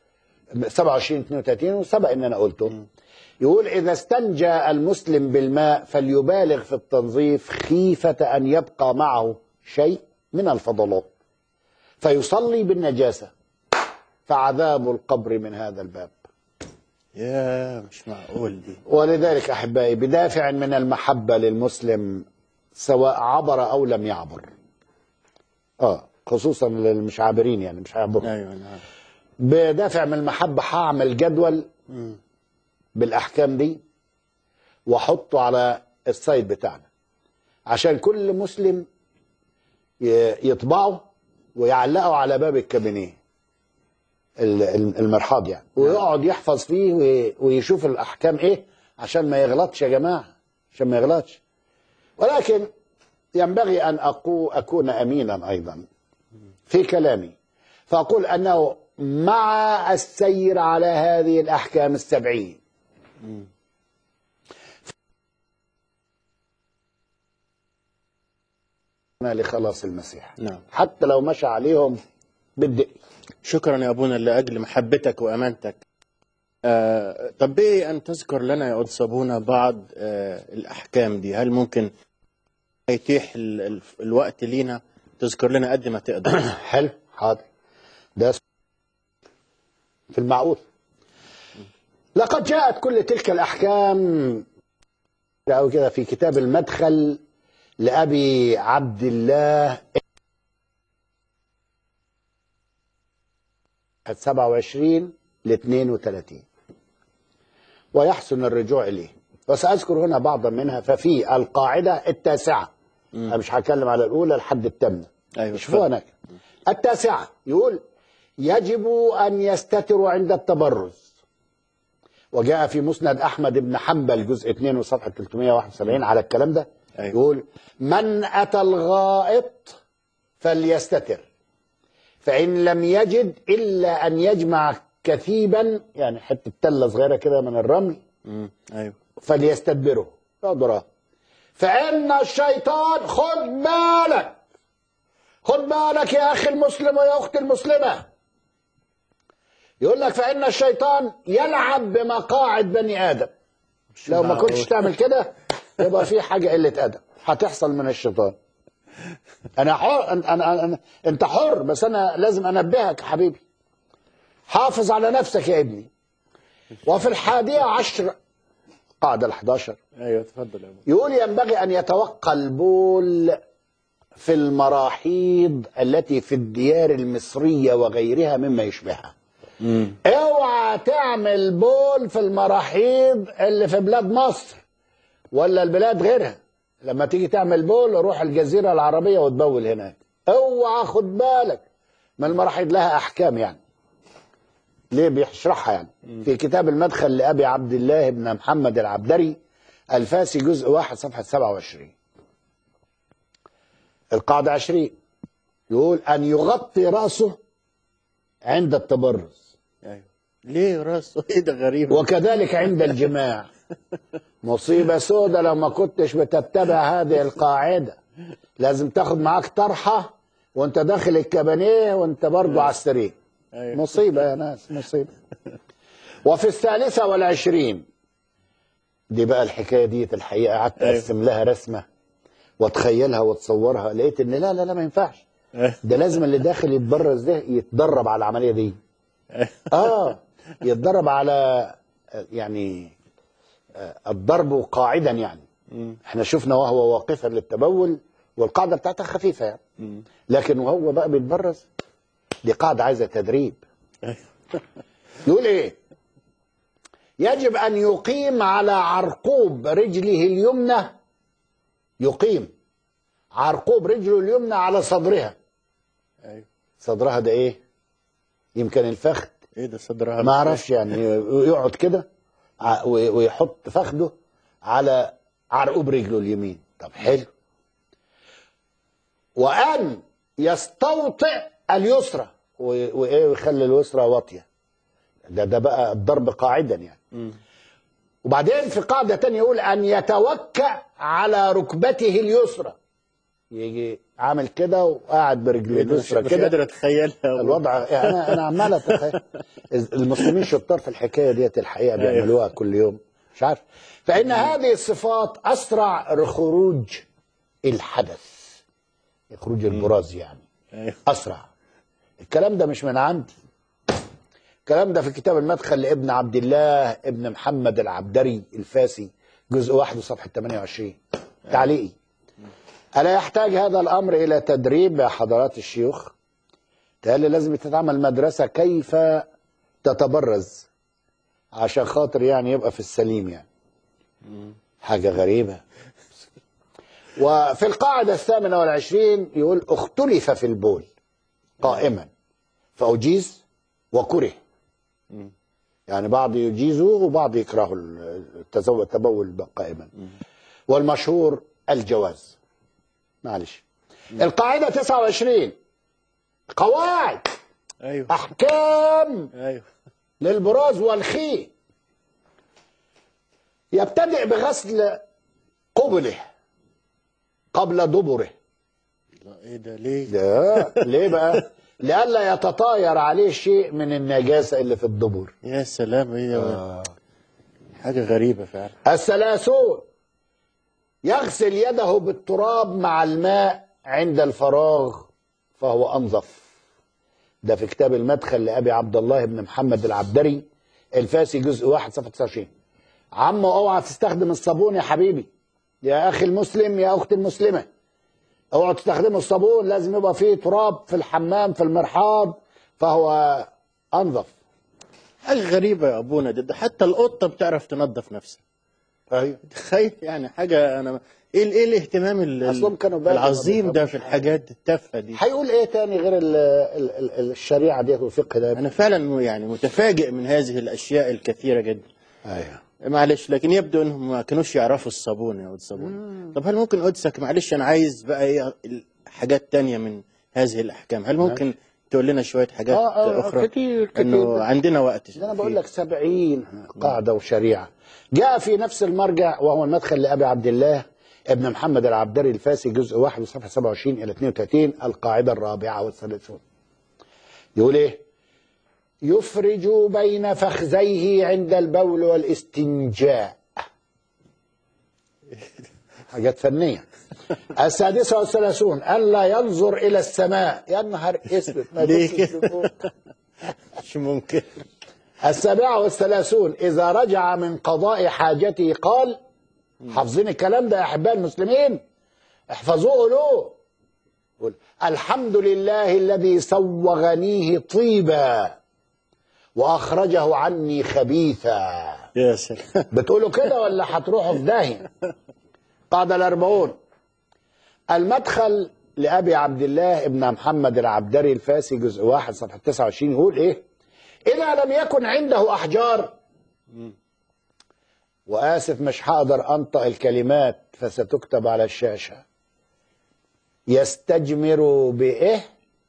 27 32 وسبق ان انا قلته يقول اذا استنجى المسلم بالماء فليبالغ في التنظيف خيفه ان يبقى معه شيء من الفضلات فيصلي بالنجاسه فعذاب القبر من هذا الباب يا مش معقول دي ولذلك احبائي بدافع من المحبه للمسلم سواء عبر او لم يعبر اه خصوصا للمش عابرين يعني مش هيعبروا ايوه نعم بدافع من المحبة هعمل جدول بالأحكام دي وأحطه على السايت بتاعنا عشان كل مسلم ي- يطبعه ويعلقه على باب الكابينيه ال- ال- المرحاض يعني ويقعد يحفظ فيه وي- ويشوف الأحكام إيه عشان ما يغلطش يا جماعة عشان ما يغلطش ولكن ينبغي أن أقو أكون أمينا أيضا في كلامي فأقول أنه مع السير على هذه الأحكام السبعين لخلاص المسيح نعم حتى لو مشى عليهم بالدق شكرا يا ابونا لاجل محبتك وامانتك آه طب بيه ان تذكر لنا يا قدس ابونا بعض آه الاحكام دي هل ممكن يتيح ال ال الوقت لينا تذكر لنا قد ما تقدر حلو حاضر ده في المعقول لقد جاءت كل تلك الأحكام أو كده في كتاب المدخل لأبي عبد الله 27 ل 32 ويحسن الرجوع إليه وسأذكر هنا بعضا منها ففي القاعدة التاسعة أنا مش هتكلم على الأولى لحد الثامنة أيوة، شوفوها اتفضل. هناك التاسعة يقول يجب أن يستتروا عند التبرز وجاء في مسند أحمد بن حنبل جزء 2 وصفحة 371 على الكلام ده أيوة. يقول من أتى الغائط فليستتر فإن لم يجد إلا أن يجمع كثيبا يعني حتة تلة صغيرة كده من الرمل مم. ايوه فليستدبره يقدر فإن الشيطان خد بالك خد بالك يا أخي المسلم ويا أختي المسلمة يقول لك فإن الشيطان يلعب بمقاعد بني آدم لو ما معقول. كنتش تعمل كده يبقى في حاجة قلة أدب هتحصل من الشيطان أنا حر أنا أنا أنا أنت حر بس أنا لازم أنبهك يا حبيبي حافظ على نفسك يا ابني وفي الحادية عشر قاعدة ال 11 ايوه تفضل يا ابو يقول ينبغي أن يتوقى البول في المراحيض التي في الديار المصرية وغيرها مما يشبهها اوعى تعمل بول في المراحيض اللي في بلاد مصر ولا البلاد غيرها لما تيجي تعمل بول روح الجزيرة العربية وتبول هناك اوعى خد بالك ما المراحيض لها احكام يعني ليه بيشرحها يعني في كتاب المدخل لأبي عبد الله بن محمد العبدري الفاسي جزء واحد صفحة 27 القاعدة 20 يقول أن يغطي رأسه عند التبرز ايوه ليه راسه ايه ده غريب وكذلك عند الجماع مصيبة سودة لو ما كنتش بتتبع هذه القاعدة لازم تاخد معاك طرحة وانت داخل الكابانيه وانت برضو على السرير أيوة. مصيبة يا ناس مصيبة وفي الثالثة والعشرين دي بقى الحكاية دي الحقيقة قعدت أيوة. أرسم لها رسمة واتخيلها واتصورها لقيت ان لا لا لا ما ينفعش ده لازم اللي داخل يتبرز ده يتدرب على العملية دي اه يتدرب على يعني آه، الضرب قاعدا يعني احنا شفنا وهو واقفا للتبول والقاعده بتاعتها خفيفه يعني لكن وهو بقى بيتبرز دي قاعده عايزه تدريب يقول ايه يجب ان يقيم على عرقوب رجله اليمنى يقيم عرقوب رجله اليمنى على صدرها ايوه صدرها ده ايه يمكن الفخذ ايه ده صدرها ما اعرفش يعني يقعد كده ع- وي- ويحط فخده على عرقوب رجله اليمين طب حلو وان يستوطئ اليسرى و- وايه ويخلي اليسرى واطيه ده ده بقى الضرب قاعدا يعني وبعدين في قاعده تانية يقول ان يتوكأ على ركبته اليسرى يجي عامل كده وقاعد برجليه مش اليسرى مش كده قادر اتخيلها الوضع يعني انا انا عمال اتخيل المسلمين شطار في الحكايه ديت الحقيقه بيعملوها كل يوم مش عارف فان هذه الصفات اسرع خروج الحدث خروج البراز يعني أيوه. اسرع الكلام ده مش من عندي الكلام ده في كتاب المدخل لابن عبد الله ابن محمد العبدري الفاسي جزء واحد وصفحه 28 تعليقي ألا يحتاج هذا الأمر إلى تدريب يا حضرات الشيوخ تقال لازم تتعمل مدرسة كيف تتبرز عشان خاطر يعني يبقى في السليم يعني حاجة غريبة وفي القاعدة الثامنة والعشرين يقول اختلف في البول قائما فأجيز وكره يعني بعض يجيزه وبعض يكره التزو- التبول قائما والمشهور الجواز معلش القاعدة 29 قواعد ايوه أحكام ايوه للبراز والخي يبتدئ بغسل قبله قبل دبره لا ايه ده ليه؟ ده ليه بقى؟ لئلا يتطاير عليه شيء من النجاسة اللي في الدبر يا سلام هي حاجه غريبه فعلا الثلاثون يغسل يده بالتراب مع الماء عند الفراغ فهو أنظف ده في كتاب المدخل لأبي عبد الله بن محمد العبدري الفاسي جزء واحد صفحة 29 عمو اوعى تستخدم الصابون يا حبيبي يا أخي المسلم يا أختي المسلمة اوعوا تستخدموا الصابون لازم يبقى فيه تراب في الحمام في المرحاض فهو أنظف حاجه غريبه يا ابونا ده, ده حتى القطه بتعرف تنظف نفسها أيوه تخيل يعني حاجه انا ايه ايه الاهتمام ال- أصلهم كانوا بادئ ما العظيم ده بيفهموش في الحاجات التافهه دي هيقول ايه تاني غير ال ال ال الشريعه ديت والفقه ده انا فعلا يعني متفاجئ من هذه الاشياء الكثيره جدا ايوه معلش لكن يبدو انهم ما كانوش يعرفوا الصابون يا ود صابون طب هل ممكن قدسك معلش انا عايز بقى ايه حاجات تانية من هذه الاحكام هل ممكن تقول لنا شويه حاجات آه، آه، اخرى كتير، كتير. انه عندنا وقت ده انا بقول لك سبعين قاعده وشريعه جاء في نفس المرجع وهو المدخل لابي عبد الله ابن محمد العبدري الفاسي جزء واحد وصفحه 27 الى 32 القاعده الرابعه والثلاثون يقول ايه؟ يفرج بين فخذيه عند البول والاستنجاء حاجات فنيه السادسة والثلاثون ألا ينظر إلى السماء يا نهار اسود ما ليه يبصش كده؟ لفوق. مش ممكن السابعة والثلاثون إذا رجع من قضاء حاجته قال حافظين الكلام ده يا أحباء المسلمين احفظوه له قل الحمد لله الذي سوغنيه طيبا وأخرجه عني خبيثا يا سلام بتقولوا كده ولا هتروحوا في داهية قاعدة الأربعون المدخل لأبي عبد الله ابن محمد العبدري الفاسي جزء واحد صفحة 29 يقول إيه إذا لم يكن عنده أحجار وآسف مش هقدر أنطق الكلمات فستكتب على الشاشة يستجمر بإيه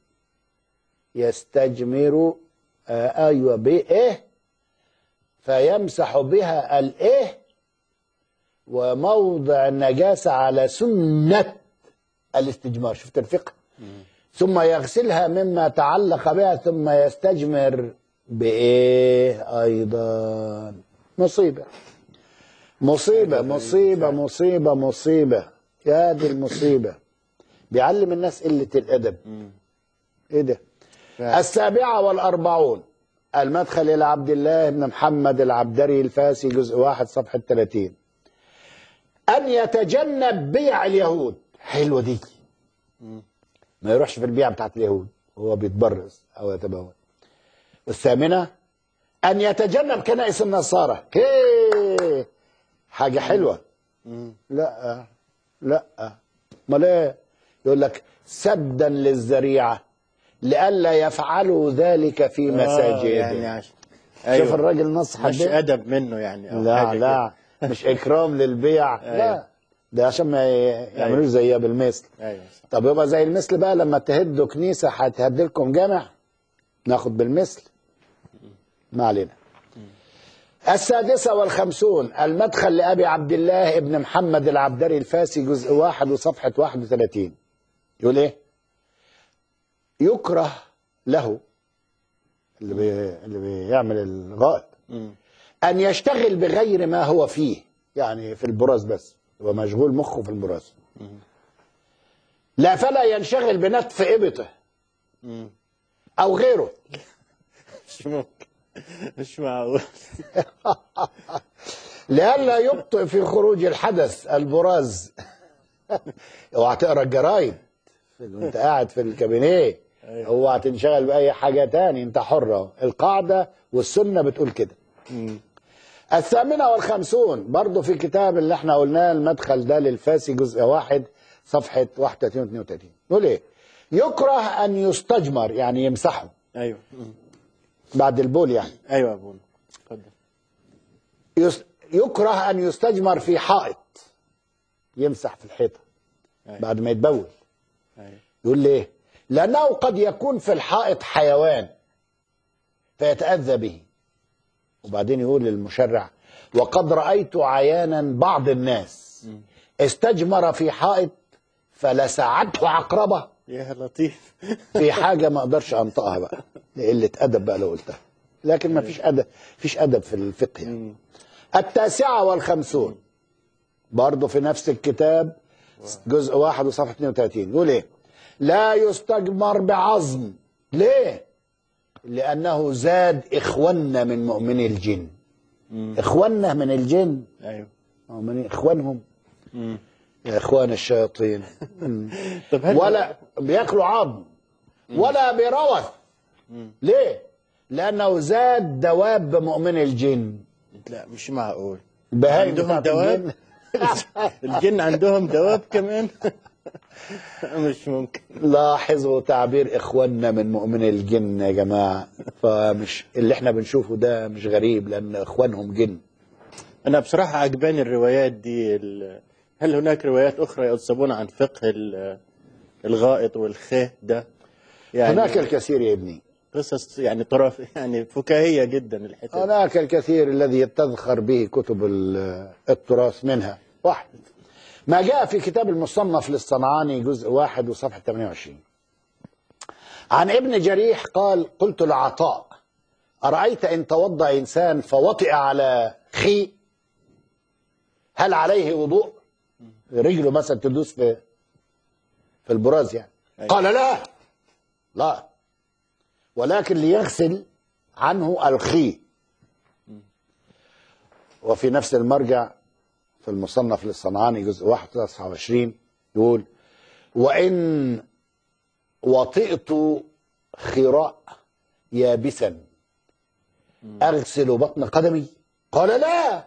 يستجمر آه أيوة بإيه فيمسح بها الإيه وموضع النجاسة على سنة الاستجمار شفت الفقه ثم يغسلها مما تعلق بها ثم يستجمر بإيه أيضا مصيبة مصيبة مصيبة مصيبة مصيبة يا دي المصيبة بيعلم الناس قلة الأدب إيه ده السابعة والأربعون المدخل إلى عبد الله بن محمد العبدري الفاسي جزء واحد صفحة 30 أن يتجنب بيع اليهود حلوة دي ما يروحش في البيع بتاعت اليهود وهو بيتبرز أو يتبول والثامنة أن يتجنب كنائس النصارى هي حاجة حلوة لا لا امال ايه يقول لك سدا للذريعة لئلا يفعلوا ذلك في آه، مساجدهم يعني عشان شوف الراجل نصح مش قد إيه؟ ادب منه يعني أو لا حاجة لا مش اكرام للبيع لا ده عشان ما ي- يعملوش زيها بالمثل كده. ايوه صح. طب يبقى زي المثل بقى لما تهدوا كنيسه هتهد لكم جامع ناخد بالمثل ما علينا السادسة والخمسون المدخل لأبي عبد الله ابن محمد العبدري الفاسي جزء واحد وصفحة 31 يقول ايه يكره له اللي بي اللي بيعمل الغائط مم. ان يشتغل بغير ما هو فيه يعني في البراز بس هو مشغول مخه في البراز لا فلا ينشغل بنتف ابطه مم. او غيره مش ممكن مش معقول لئلا يبطئ في خروج الحدث البراز اوعى تقرا الجرايد وانت قاعد في الكابينيه اوعى تنشغل باي حاجه تاني انت حره القاعده والسنه بتقول كده الثامنة والخمسون برضو في كتاب اللي احنا قلناه المدخل ده للفاسي جزء واحد صفحة 31 32 يقول ايه يكره ان يستجمر يعني يمسحه ايوه مم. بعد البول يعني ايوه يا ابونا اتفضل يس- يكره ان يستجمر في حائط يمسح في الحيطة أيوة. بعد ما يتبول ايوه يقول ليه لأنه قد يكون في الحائط حيوان فيتأذى به وبعدين يقول للمشرع وقد رأيت عيانا بعض الناس استجمر في حائط فلسعته عقربة يا لطيف في حاجة ما أقدرش أنطقها بقى قلة أدب بقى لو قلتها لكن ما فيش أدب فيش أدب في الفقه يعني. التاسعة والخمسون برضه في نفس الكتاب جزء واحد وصفحة 32 يقول ايه لا يستجمر بعظم ليه لأنه زاد إخواننا من مؤمني الجن إخواننا من الجن ايوه مؤمنين إخوانهم مم. يا إخوان الشياطين مم. طب هل ولا بياكلوا عظم ولا بروث ليه لأنه زاد دواب مؤمن الجن لا مش معقول البهايم عندهم بتاعت دواب الجن. الجن عندهم دواب كمان مش ممكن لاحظوا تعبير اخواننا من مؤمن الجن يا جماعه فمش اللي احنا بنشوفه ده مش غريب لان اخوانهم جن انا بصراحه عجباني الروايات دي ال- هل هناك روايات اخرى يصبون عن فقه ال- الغائط والخيه ده يعني هناك الكثير يا ابني قصص يعني طرف يعني فكاهيه جدا الحته دي. هناك الكثير الذي تذخر به كتب ال- التراث منها واحد ما جاء في كتاب المصنف للصنعاني جزء واحد وصفحة 28 عن ابن جريح قال قلت لعطاء أرأيت إن توضأ إنسان فوطئ على خي هل عليه وضوء رجله مثلا تدوس في في البراز يعني أيوة. قال لا لا ولكن ليغسل عنه الخي وفي نفس المرجع في المصنف للصنعاني جزء 1 29 يقول وإن وطئت خراء يابسا أغسل بطن قدمي قال لا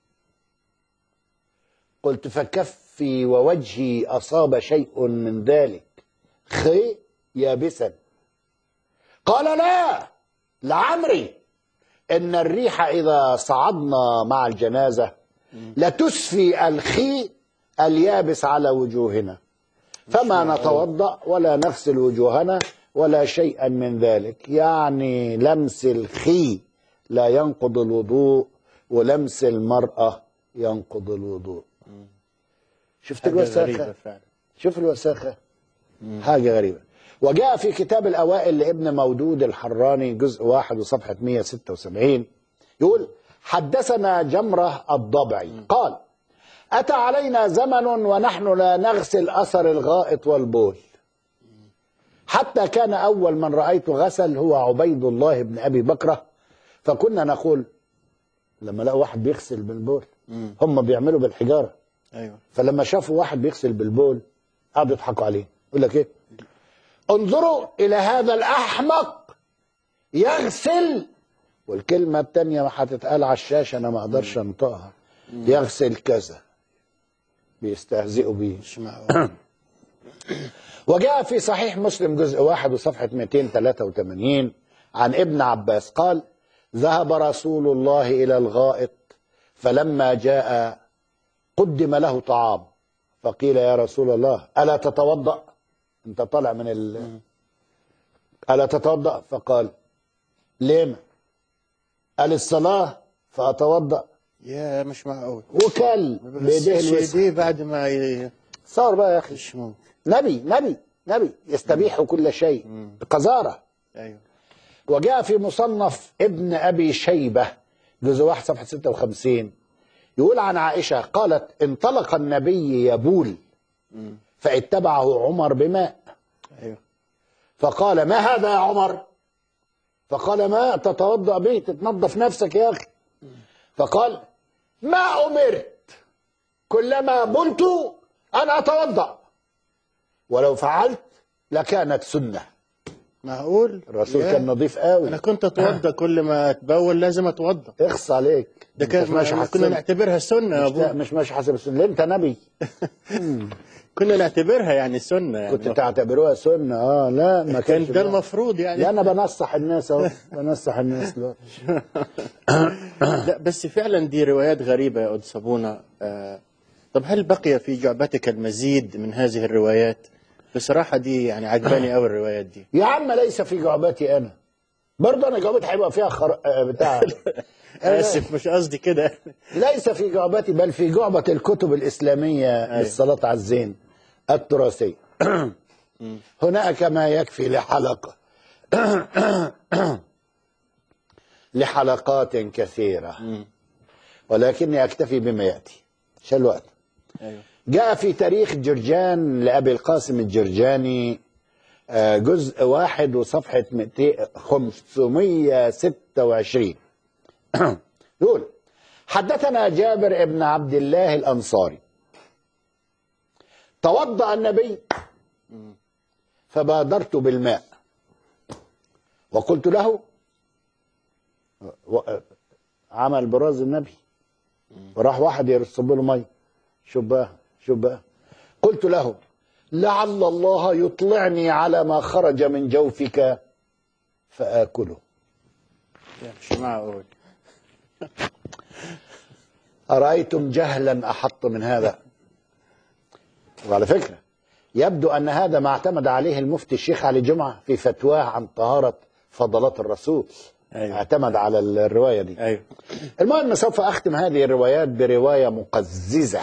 قلت فكفي ووجهي أصاب شيء من ذلك خي يابسا قال لا لعمري إن الريح إذا صعدنا مع الجنازة لتسفي الخي اليابس على وجوهنا فما نتوضأ ولا نغسل وجوهنا ولا شيئا من ذلك يعني لمس الخي لا ينقض الوضوء ولمس المرأة ينقض الوضوء شفت حاجه الوساخة غريبه فعلا شوف الوساخة حاجة غريبة وجاء في كتاب الأوائل لابن مودود الحراني جزء واحد وصفحة 176 يقول حدثنا جمرة الضبعي قال أتى علينا زمن ونحن لا نغسل أثر الغائط والبول حتى كان أول من رأيت غسل هو عبيد الله بن أبي بكرة فكنا نقول لما لقوا واحد بيغسل بالبول هم بيعملوا بالحجارة ايوه فلما شافوا واحد بيغسل بالبول قعدوا يضحكوا عليه يقول لك ايه انظروا الى هذا الاحمق يغسل والكلمة التانية ما هتتقال على الشاشة أنا ما أقدرش أنطقها يغسل كذا بيستهزئوا بيه مش معقول وجاء في صحيح مسلم جزء واحد وصفحة 283 عن ابن عباس قال ذهب رسول الله إلى الغائط فلما جاء قدم له طعام فقيل يا رسول الله ألا تتوضأ أنت طالع من ال ألا تتوضأ فقال لما قال الصلاة فأتوضأ يا مش معقول وكل بيديه بس الوسخ دي بعد ما ي... صار بقى يا أخي مش ممكن نبي نبي نبي يستبيح كل شيء بقذاره ايوه وجاء في مصنف ابن ابي شيبه جزء 1 صفحه 56 يقول عن عائشه قالت انطلق النبي يبول فاتبعه عمر بماء ايوه فقال ما هذا يا عمر فقال ما تتوضا به تتنظف نفسك يا اخي فقال ما امرت كلما بلت ان اتوضا ولو فعلت لكانت سنه معقول الرسول يا. كان نظيف قوي انا كنت اتوضا كل ما اتبول لازم اتوضا اخص عليك ده أنت كان مش ماشي ما- حسب كنا نعتبرها سنه يا مش, ابو مش ماشي حسب السنه انت نبي كنا نعتبرها يعني سنه يعني كنت تعتبروها سنه اه لا ما كان كانش ده بقى. المفروض يعني لا انا بنصح الناس اهو بنصح الناس دلوقتي لا بس فعلا دي روايات غريبة يا أود صابونة آه طب هل بقي في جعبتك المزيد من هذه الروايات بصراحة دي يعني عجباني أوي الروايات دي يا عم ليس في جعبتي انا برضه انا جعبتي هيبقى فيها خر... آه، بتاع آسف مش قصدي كده ليس في جعبتي بل في جعبة الكتب الإسلامية للصلاة على الزين التراثية هناك ما يكفي لحلقة لحلقات كثيرة ولكني أكتفي بما يأتي عشان الوقت أيوه جاء في تاريخ جرجان لأبي القاسم الجرجاني آه، جزء واحد وصفحة 200 526 يقول حدثنا جابر ابن عبد الله الأنصاري توضأ النبي فبادرت بالماء وقلت له و- عمل براز النبي وراح واحد يرصب له ميه شوف بقى شوف بقى قلت له لعل الله يطلعني على ما خرج من جوفك فآكله يا مش معقول أرأيتم جهلا أحط من هذا وعلى فكرة يبدو أن هذا ما اعتمد عليه المفتي الشيخ علي جمعة في فتواه عن طهارة فضلات الرسول أيوه. اعتمد على الرواية دي أيوه المهم سوف أختم هذه الروايات برواية مقززة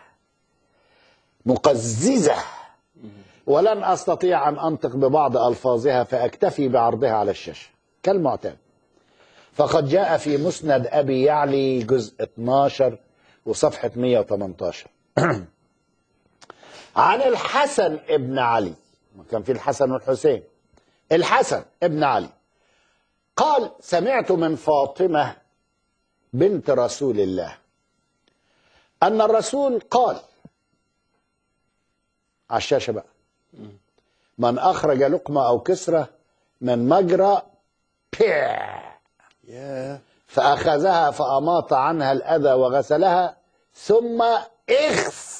مقززة ولن أستطيع أن أنطق ببعض ألفاظها فأكتفي بعرضها على الشاشة كالمعتاد فقد جاء في مسند أبي يعلي جزء 12 وصفحة 118 عن الحسن ابن علي ما كان في الحسن والحسين الحسن ابن علي قال سمعت من فاطمة بنت رسول الله أن الرسول قال على الشاشة بقى من أخرج لقمة أو كسرة من مجرى بيع يا فأخذها فأماط عنها الأذى وغسلها ثم اخس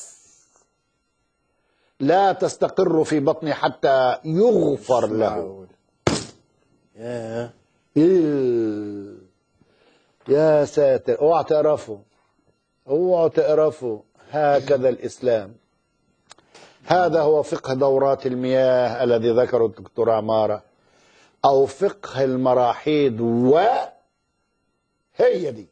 لا تستقر في بطني حتى يغفر له معقول يا إيه. يا ساتر اوعى تقرفوا اوعوا تقرفوا هكذا الإسلام هذا هو فقه دورات المياه الذي ذكره الدكتور عمارة أو فقه المراحيض و هي دي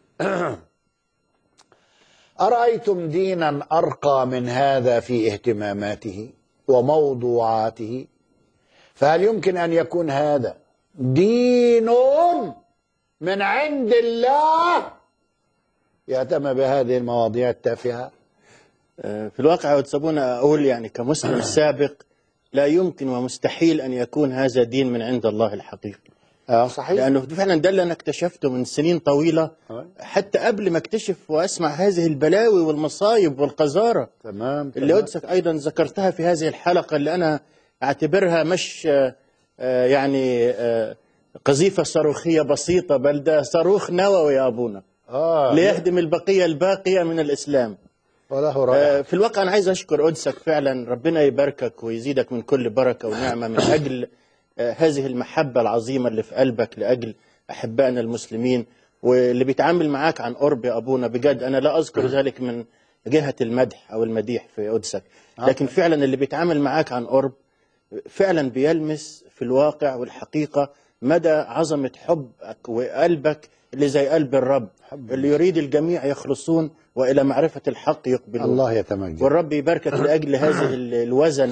أرأيتم دينا أرقى من هذا في اهتماماته وموضوعاته فهل يمكن أن يكون هذا دين من عند الله يهتم بهذه المواضيع التافهة آه، في الواقع وتسابونا أقول يعني كمسلم سابق لا يمكن ومستحيل أن يكون هذا دين من عند الله الحقيقي آه صحيح لأنه فعلا ده اللي أنا اكتشفته من سنين طويلة آه. حتى قبل ما اكتشف وأسمع هذه البلاوي والمصايب والقذارة تمام اللي تمام. قدسك أيضا ذكرتها في هذه الحلقة اللي أنا أعتبرها مش آه، آه، يعني آه، قذيفة صاروخية بسيطة بل ده صاروخ نووي يا أبونا آه ليهدم البقية الباقية من الإسلام وله رائع آه، في الواقع أنا عايز أشكر قدسك فعلا ربنا يباركك ويزيدك من كل بركة ونعمة من أجل آه، هذه المحبة العظيمة اللي في قلبك لأجل أحبائنا المسلمين واللي بيتعامل معاك عن قرب يا أبونا بجد أنا لا أذكر ذلك من جهة المدح أو المديح في قدسك لكن فعلا اللي بيتعامل معاك عن قرب فعلا بيلمس في الواقع والحقيقة مدى عظمة حبك وقلبك اللي زي قلب الرب اللي يريد الجميع يخلصون وإلى معرفة الحق يقبلون الله يتمجد والرب يباركك لأجل هذه ال- الوزنة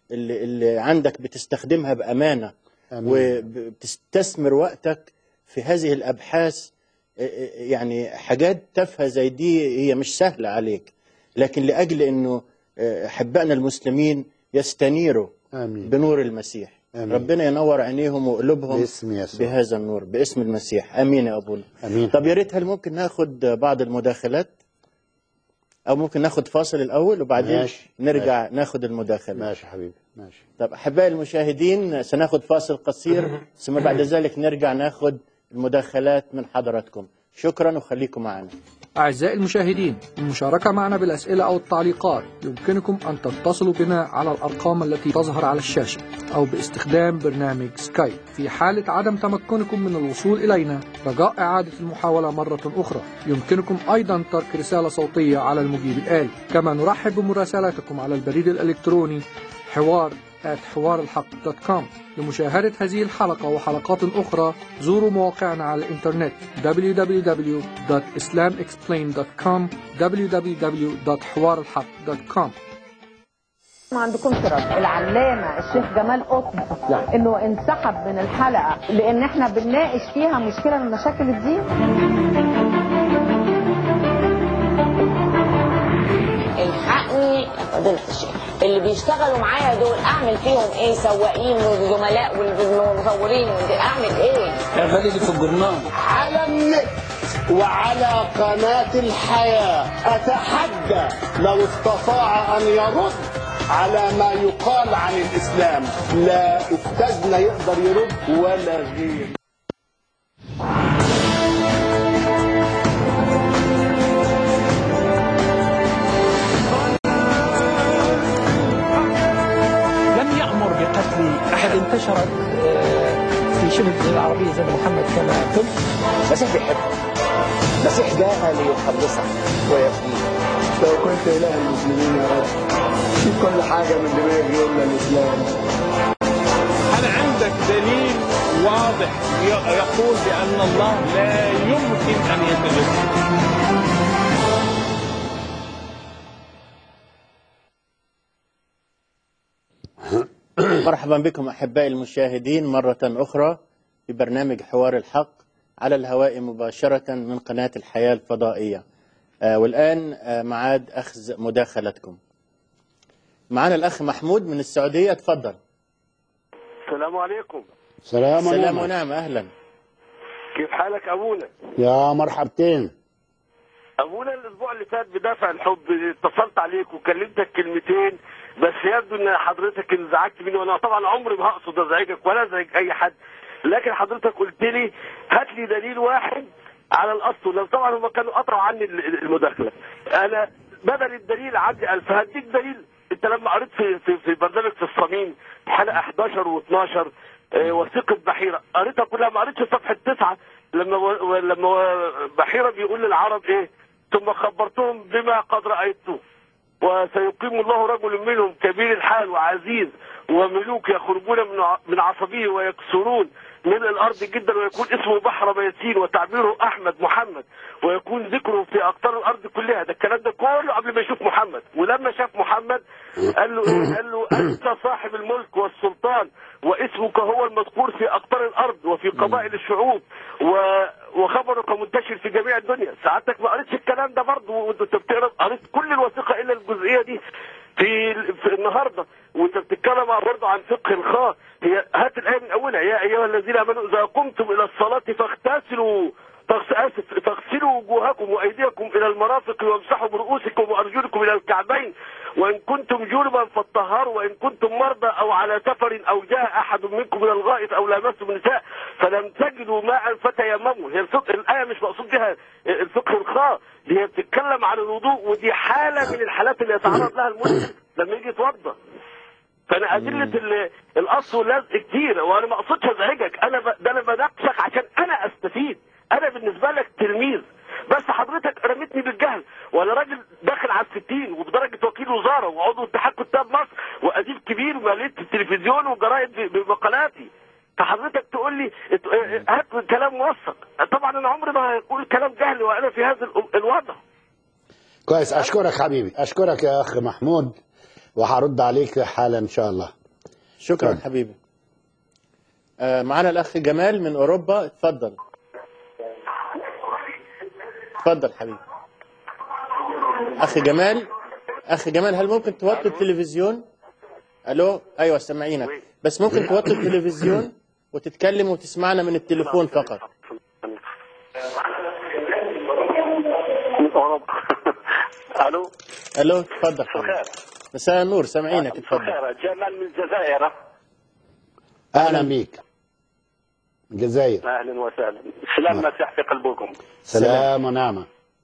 اللي, اللي عندك بتستخدمها بامانه آمين. وبتستثمر وقتك في هذه الابحاث آه، آه، يعني حاجات تافهه زي دي هي مش سهله عليك لكن لاجل انه آه، احبائنا المسلمين يستنيروا آمين بنور المسيح آمين. ربنا ينور عينيهم وقلوبهم باسم يسوع بهذا النور باسم المسيح امين يا ابونا امين طب يا ريت هل ممكن ناخد بعض المداخلات او ممكن ناخد فاصل الاول وبعدين ماشي، نرجع ناخد المداخله ماشي حبيبي ماشي طب احبائي المشاهدين سناخد فاصل قصير ثم بعد ذلك نرجع ناخد المداخلات من حضراتكم شكرا وخليكم معنا أعزائي المشاهدين للمشاركة معنا بالأسئلة أو التعليقات يمكنكم أن تتصلوا بنا على الأرقام التي تظهر على الشاشة أو باستخدام برنامج سكايب في حالة عدم تمكنكم من الوصول إلينا رجاء إعادة المحاولة مرة أخرى يمكنكم أيضا ترك رسالة صوتية على المجيب الآلي كما نرحب بمراسلاتكم على البريد الإلكتروني حوار at حوار الحق دوت كوم لمشاهدة هذه الحلقة وحلقات أخرى زوروا مواقعنا على الإنترنت www.islamexplained.com www.حوارالحق.com ما عندكمش رد العلامة الشيخ جمال قطب انه انسحب من الحلقة لان احنا بنناقش فيها مشكلة من مشاكل الدين الحقني يا فضيلة الشيخ اللي بيشتغلوا معايا دول اعمل فيهم ايه سواقين وزملاء والمصورين اعمل ايه على النت وعلى قناة الحياة أتحدى لو استطاع أن يرد على ما يقال عن الإسلام لا أستاذنا يقدر يرد ولا غير لم يأمر بقتل أحد انتشرت آه، في شبه الجزيرة العربية زي محمد كما قلت المسيح بيحبك المسيح جاء ليخلصك ويفديك لو كنت إله المسلمين يا رب شيل كل حاجة من دماغي إلا الإسلام هل عندك دليل واضح ي- يقول بأن الله لا يمكن أن يتجسد مرحبا بكم احبائي المشاهدين مره اخرى في برنامج حوار الحق على الهواء مباشره من قناه الحياه الفضائيه آه والان آه معاد اخذ مداخلتكم معنا الاخ محمود من السعوديه تفضل السلام عليكم سلام سلام ونعمة ونعم اهلا كيف حالك ابونا يا مرحبتين ابونا الاسبوع اللي فات بدافع الحب اتصلت عليك وكلمتك كلمتين بس يبدو ان حضرتك انزعجت مني وانا طبعا عمري ما هقصد ازعجك ولا ازعج اي حد لكن حضرتك قلت لي هات لي دليل واحد على الاصل لو طبعا هم كانوا قطعوا عني ال- المداخله انا بدل الدليل عندي 1000 هديك دليل انت لما قريت في في, في برنامج في الصميم حلقه 11 و12 آه، وثيقه بحيره قريتها كلها ما قريتش صفحه 9 لما و- لما و- بحيره بيقول للعرب ايه ثم خبرتهم بما قد رايته وسيقيم الله رجل منهم كبير الحال وعزيز وملوك يخرجون من ع- من عصبيه ويكسرون من الارض جدا ويكون اسمه بحر ميسين وتعبيره احمد محمد ويكون ذكره في اقطار الارض كلها ده الكلام ده كله قبل ما يشوف محمد ولما شاف محمد قال له ايه قال له انت صاحب الملك والسلطان واسمك هو المذكور في اقطار الارض وفي قبائل الشعوب و... وخبرك منتشر في جميع الدنيا سعادتك ما قريتش الكلام ده برضه وانت بتقرا قريت كل الوثيقه الا الجزئيه دي في, في النهارده وانت بتتكلم برضه عن فقه الخاء هي هات الايه من اولها يا ايها الذين امنوا اذا قمتم الى الصلاه فاغتسلوا تغس- آسف تغسلوا وجوهكم وايديكم الى المرافق وامسحوا برؤوسكم وارجلكم الى الكعبين وان كنتم جنبا فاطهروا وان كنتم مرضى او على سفر او جاء احد منكم من الغائط او لامستم النساء فلم تجدوا ماء فتيمموا هي الفقه الايه مش مقصود بها الفقه الخاء دي هي بتتكلم عن الوضوء ودي حاله من الحالات اللي يتعرض لها المسلم لما يجي يتوضا فانا ادله ال- الاصل واللزق كتير وانا ما اقصدش ازعجك انا ب... ده انا بناقشك عشان انا استفيد انا بالنسبه لك تلميذ بس حضرتك رميتني بالجهل وانا راجل داخل على الستين وبدرجه وكيل وزاره وعضو اتحاد كتاب مصر واديب كبير وماليت التلفزيون وجرايد ب- بمقالاتي فحضرتك تقول لي ات- اه- هات كلام موثق طبعا انا عمري ما هقول كلام جهل وانا في هذا ال- الوضع كويس أشكرك حبيبي أشكرك يا أخ محمود وهرد عليك حالا إن شاء الله شكرا اتفضل. حبيبي آه معنا الاخ جمال من اوروبا اتفضل اتفضل حبيبي اخي جمال اخي جمال هل ممكن توطي التلفزيون الو ايوه سامعينك بس ممكن توطي التلفزيون وتتكلم وتسمعنا من التليفون فقط من اوروبا الو الو اتفضل حبيبي خير مساء النور سامعينك اتفضل خير جمال من الجزائر اهلا بيك الجزائر اهلا وسهلا سلام مسيح في قلبكم سلام ونعمه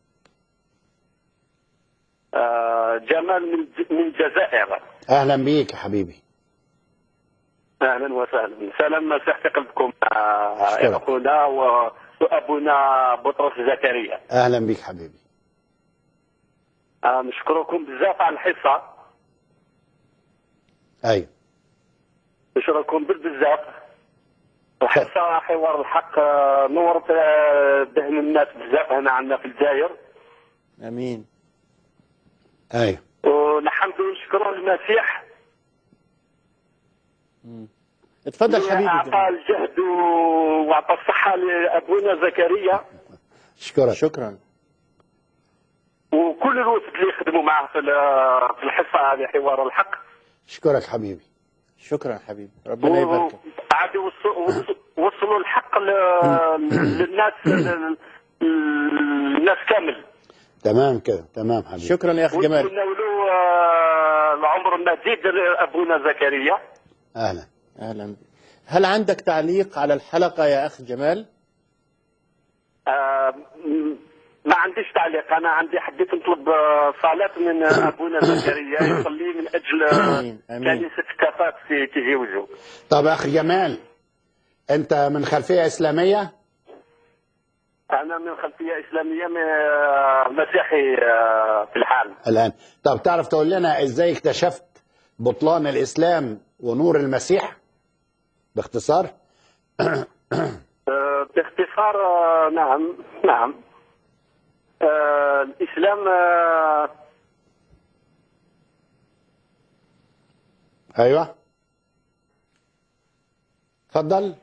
آه، جمال من الج- من الجزائر اهلا بيك يا حبيبي اهلا وسهلا سلام مسيح في قلبكم آه، أشكرك. اخونا و- وابونا بطرس زكريا اهلا بيك حبيبي آه، نشكركم بزاف على الحصه ايوه نشكركم بالبزاف الحصه حوار الحق آه، نورت آه، ذهن الناس بزاف هنا عندنا في الجزائر امين ايوه ونحمد ونشكروا المسيح اتفضل اللي حبيبي اعطى جمال. الجهد و- واعطى الصحه لابونا زكريا اشكرك شكرا وكل الوفد اللي يخدموا معه في ال- في الحصه هذه حوار الحق اشكرك حبيبي شكرا حبيبي ربنا يباركك عاد يوصلوا وصلوا الحق ل- للناس لل- للناس كامل تمام كده تمام حبيبي شكرا يا اخ جمال ونولوا آه، العمر المديد ابونا زكريا اهلا اهلا بك. هل عندك تعليق على الحلقه يا اخ جمال آه، م- ما عنديش تعليق انا عندي حبيت نطلب آه، صلاه من ابونا زكريا يصلي من اجل آه، آمين، آمين. كنيسه كفاف في تيجيوجو طب يا اخ جمال انت من خلفيه اسلاميه انا من خلفيه اسلاميه م- آه، مسيحي آه، في الحال الان طب تعرف تقول لنا ازاي اكتشفت بطلان الاسلام ونور المسيح باختصار آه، باختصار آه، نعم نعم آه، الاسلام آه، ايوه اتفضل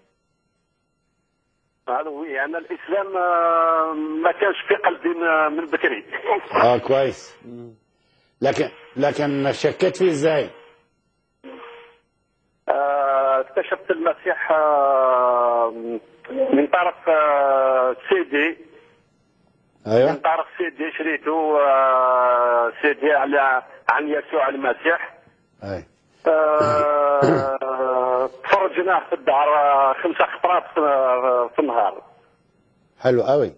هذا هو يعني الاسلام آه، ما كانش في قلبي من- من بكري اه كويس لكن لكن شكيت فيه ازاي آه، اكتشفت المسيح آه، من طرف آه، سيدي ايوه من طرف سيدي شريته آه، سيدي على عن يسوع المسيح ايوه آه، تفرجناه في الدار آه، خمسة خطرات في- في النهار حلو قوي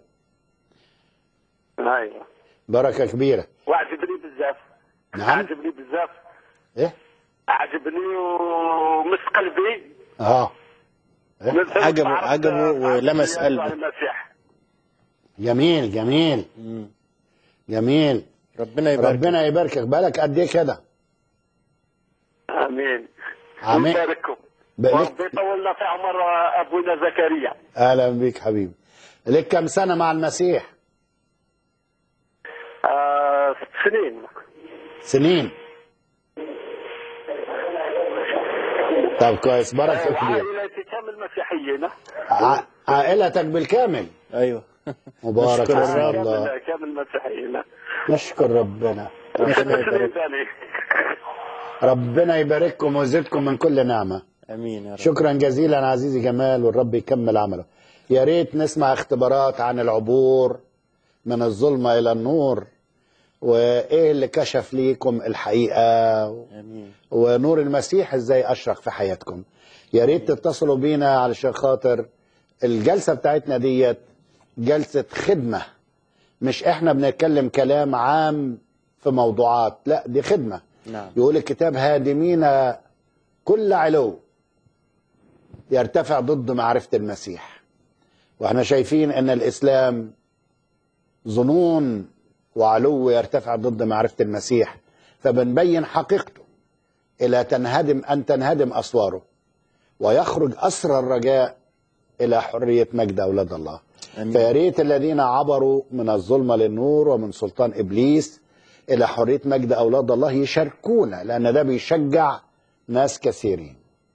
ايوه بركه كبيره وعجبني بزاف نعم عجبني بزاف ايه عجبني ومس قلبي اه من ثم عجبه تعرفت- عجبه ولمس يسوع قلبه المسيح جميل جميل مم. جميل ربنا يبارك ربنا يباركك بالك قد ايه كده امين آمين. ويبارككم بارك. وربي يطولنا في عمر ابونا زكريا اهلا بيك حبيبي لك كم سنه مع المسيح آه ست سنين سنين طب كويس بركه كبيره وعائلتي كامل مسيحيين ع- عائلتك بالكامل ايوه مبارك نشكر اسم الرب. الله كامل كامل مسيحيين نشكر ربنا ربنا ست سنين يبارك ثاني ربنا يبارككم ويزيدكم من كل نعمه امين يا رب شكرا جزيلا عزيزي جمال والرب يكمل عمله يا ريت نسمع اختبارات عن العبور من الظلمه الى النور وايه اللي كشف ليكم الحقيقه امين ونور المسيح ازاي اشرق في حياتكم يا ريت تتصلوا بينا علشان خاطر الجلسه بتاعتنا ديت جلسه خدمه مش احنا بنتكلم كلام عام في موضوعات لا دي خدمه نعم يقول الكتاب هادمين كل علو يرتفع ضد معرفه المسيح واحنا شايفين ان الاسلام ظنون وعلو يرتفع ضد معرفه المسيح فبنبين حقيقته الى تنهدم ان تنهدم اسواره ويخرج اسرى الرجاء الى حريه مجد اولاد الله امين فيا ريت الذين عبروا من الظلمه للنور ومن سلطان ابليس الى حريه مجد اولاد الله يشاركونا لان ده بيشجع ناس كثيرين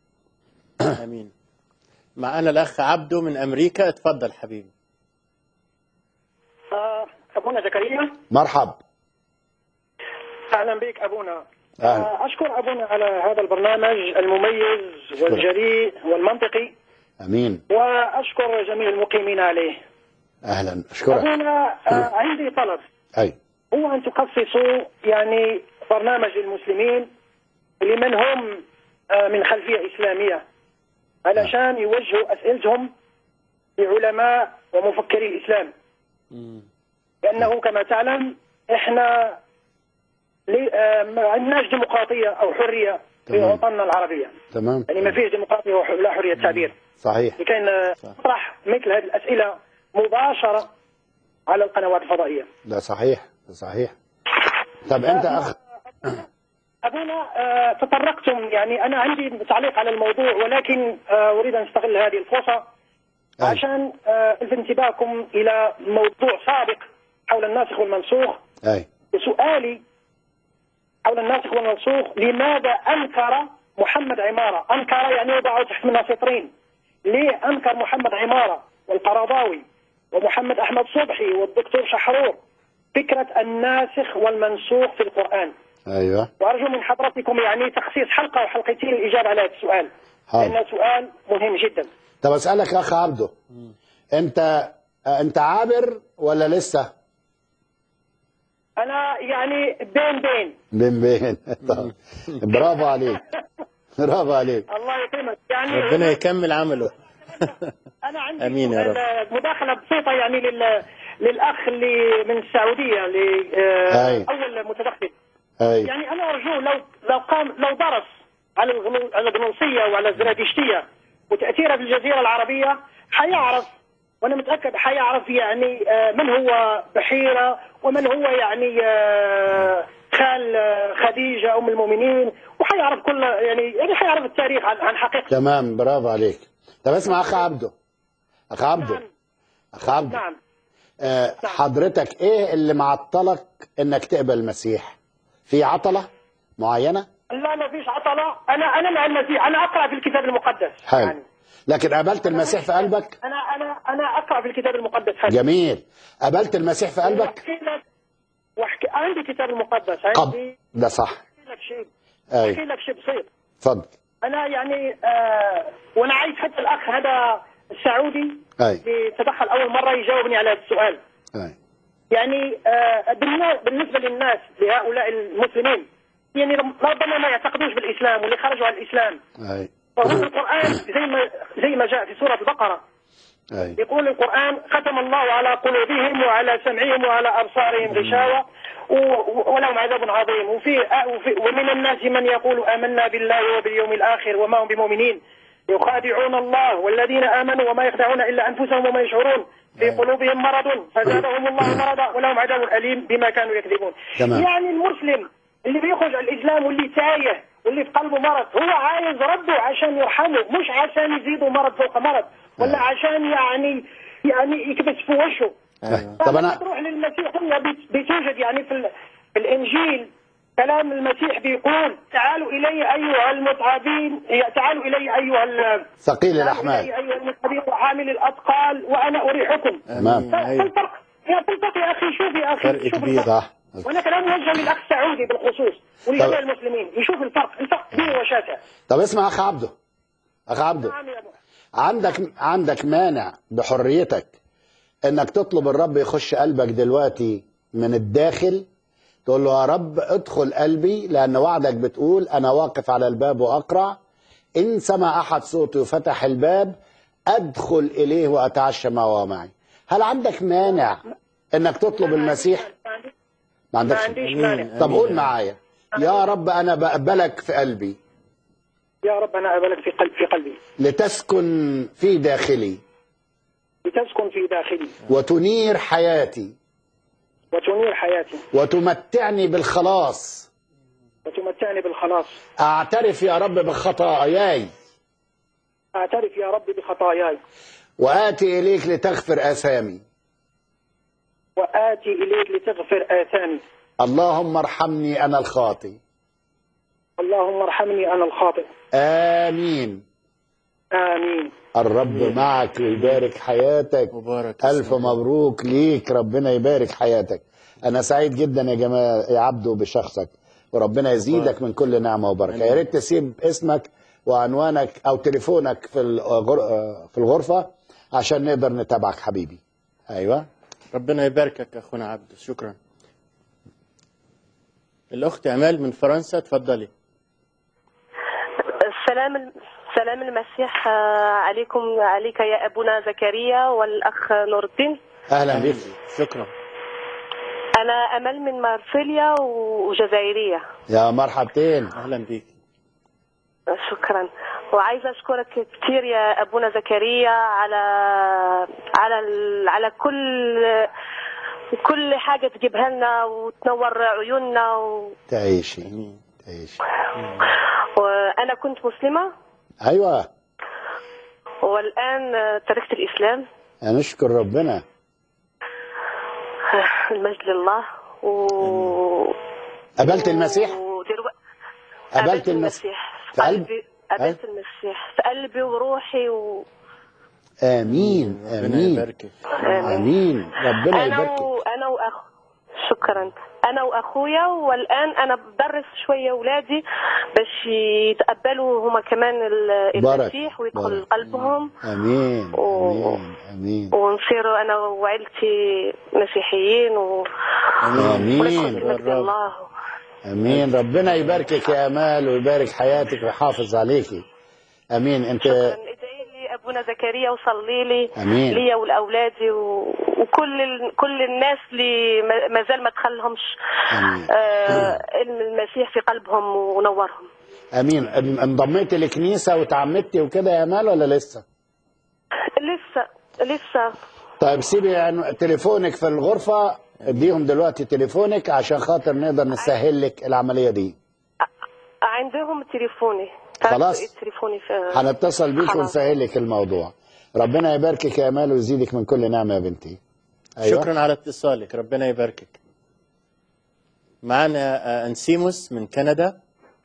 امين معنا الاخ عبده من امريكا اتفضل حبيبي آه، أبونا زكريا مرحب أهلا بك أبونا أهلا. آه، أشكر أبونا على هذا البرنامج المميز والجريء والمنطقي امين وأشكر جميع المقيمين عليه اهلا اشكرك أبونا آه، عندي طلب اي هو أن تخصصوا يعني برنامج للمسلمين لمن هم آه، من خلفية إسلامية علشان يوجهوا أسئلتهم لعلماء ومفكري الإسلام لأنه كما تعلم إحنا لي- آه، ما عندناش ديمقراطية أو حرية في تمام. وطننا العربية تمام يعني ما فيش ديمقراطية ولا حرية تعبير صحيح لكي نطرح مثل هذه الأسئلة مباشرة على القنوات الفضائية ده صحيح ده صحيح طب انت اخ أبونا آه، تطرقتم يعني أنا عندي تعليق على الموضوع ولكن آه، أريد أن أستغل هذه الفرصة عشان آه، ألفت انتباهكم إلى موضوع سابق حول الناسخ والمنسوخ اي سؤالي حول الناسخ والمنسوخ لماذا أنكر محمد عمارة أنكر يعني وضعه تحت من سطرين ليه أنكر محمد عمارة والقرضاوي ومحمد أحمد صبحي والدكتور شحرور فكرة الناسخ والمنسوخ في القرآن ايوه وأرجو من حضرتكم يعني تخصيص حلقة أو حلقتين للإجابة على هذا السؤال حاضر. لأنه سؤال مهم جدا طب اسالك يا اخ عبده انت انت عابر ولا لسه أنا يعني بين بين بين بين طب. برافو عليك برافو عليك الله يكرمك يعني ربنا يكمل عمله انا عندي امين يا رب مداخله بسيطه يعني لل للاخ اللي من السعوديه اللي آه، أي. اول متدخل اي يعني انا ارجو لو لو قام لو درس على الغنو- على الغنوصيه وعلى الزرادشتيه وتاثيرها في الجزيره العربيه حيعرف وانا متاكد حيعرف يعني آه، من هو بحيره ومن هو يعني آه، خال آه، خديجه ام المؤمنين وحيعرف كل يعني يعني حيعرف التاريخ عن عن حقيقته تمام برافو عليك طب اسمع اخ عبده اخ عبده اخ عبده نعم آه، حضرتك ايه اللي معطلك انك تقبل المسيح في عطلة معينة لا ما فيش عطلة أنا أنا مع المسيح أنا أقرأ في الكتاب المقدس حلو لكن قبلت المسيح في قلبك أنا أنا أنا أقرأ في الكتاب المقدس حاجة. جميل قبلت المسيح في قلبك واحكي لك واحكي عندي كتاب المقدس قب عندي ده صح أحكي لك شيء أحكي اي لك شيء بسيط اتفضل أنا يعني آه وأنا عايز حتى الأخ هذا السعودي اي اللي تدخل أول مرة يجاوبني على هذا السؤال اي يعني آه بالن- بالنسبة للناس لهؤلاء المسلمين يعني ربما ما يعتقدوش بالإسلام واللي خرجوا عن الإسلام اي فهو القرآن زي ما زي ما جاء في سورة البقرة اي يقول القرآن ختم الله على قلوبهم وعلى سمعهم وعلى أبصارهم غشاوة و- و- ولهم عذاب عظيم وفي, وفي ومن الناس من يقول آمنا بالله وباليوم الآخر وما هم بمؤمنين يخادعون الله والذين آمنوا وما يخدعون إلا أنفسهم وما يشعرون في قلوبهم مرض فزادهم الله مرضا ولهم عذاب أليم بما كانوا يكذبون تمام. يعني المسلم اللي بيخرج عن الإسلام واللي تايه واللي في قلبه مرض هو عايز ربه عشان يرحمه مش عشان يزيده مرض فوق مرض ولا عشان يعني يعني يكبس في وشه طب لما انا تروح للمسيح هي بت- بتوجد يعني في, ال- في الانجيل كلام المسيح بيقول تعالوا الي ايها المتعبين تعالوا الي ايها ال- ثقيل تعالوا الاحمال الي ايها المتعبين وحامل الاثقال وانا اريحكم تمام ف- فالفرق يا فالفرق يا اخي شوف يا اخي فرق شوف كبير الفرق. صح وانا كلام موجه للاخ السعودي بالخصوص ولجميع طب- المسلمين يشوف الفرق الفرق كبير وشاسع طب اسمع اخ عبده اخ عبده نعم يا أبو. عندك عندك مانع بحريتك انك تطلب الرب يخش قلبك دلوقتي من الداخل تقول له يا رب ادخل قلبي لان وعدك بتقول انا واقف على الباب واقرع ان سمع احد صوتي وفتح الباب ادخل اليه واتعشى معه ومعي هل عندك مانع انك تطلب المسيح ما عندكش ما عنديش مانع. طب قول معايا يا رب انا بقبلك في قلبي يا رب انا اقبلك في قلب في قلبي لتسكن في داخلي لتسكن في داخلي وتنير حياتي وتنير حياتي وتمتعني بالخلاص وتمتعني بالخلاص اعترف يا رب بخطاياي اعترف يا رب بخطاياي واتي اليك لتغفر اثامي واتي اليك لتغفر اثامي اللهم ارحمني انا الخاطي اللهم ارحمني انا الخاطئ امين آمين الرب معك ويبارك حياتك مبارك ألف اسمك. مبروك ليك ربنا يبارك حياتك أنا سعيد جدا يا جماعة يا عبدو بشخصك وربنا يزيدك من كل نعمة وبركة يا ريت تسيب اسمك وعنوانك أو تليفونك في الغر... في الغرفة عشان نقدر نتابعك حبيبي أيوة ربنا يباركك اخونا عبد شكرا الاخت امال من فرنسا تفضلي السلام سلام المسيح آه، عليكم عليك يا ابونا زكريا والاخ نور الدين أهلا بك شكرا انا امل من مارسيليا وجزائريه يا مرحبتين اهلا بك شكرا وعايزه اشكرك كثير يا ابونا زكريا على على ال- على كل كل حاجه تجيبها لنا وتنور عيوننا و... تعيشي تعيشي وانا كنت مسلمه أيوة والان آه، تركت الاسلام نشكر ربنا المجد لله و قبلت المسيح ودلوقتي قبلت المسيح في قلب قلبي قابلت المسيح في قلبي وروحي و... آمين ربنا آمين يباركك آمين ربنا انا يباركك و... انا واخ شكرا انا واخويا والان انا بدرس شويه اولادي باش يتقبلوا هما كمان ال- بارك، المسيح ويدخل بارك. قلبهم آمين و- آمين آمين ونصيروا انا وعيلتي مسيحيين و... آمين وندخل في مجد الرب. الله امين ربنا يباركك يا امال ويبارك حياتك ويحافظ عليكي امين انت ادعي لي ابونا زكريا وصلي لي آمين. ليا ولاولادي و... وكل ال... كل الناس اللي ما- ما زال ما دخلهمش امين آه علم المسيح في قلبهم ونورهم امين ان- انضميتي لكنيسه وتعمدتي وكده يا امال ولا لسه لسه لسه طيب سيبي عنو- تليفونك في الغرفه اديهم دلوقتي تليفونك عشان خاطر نقدر نسهل لك العمليه دي عندهم تليفوني خلاص. تليفوني في هنتصل بيك خلاص. ونسهل لك الموضوع ربنا يباركك يا امال ويزيدك من كل نعمه يا بنتي أيوة. شكرا على اتصالك ربنا يباركك معنا آه، انسيموس من كندا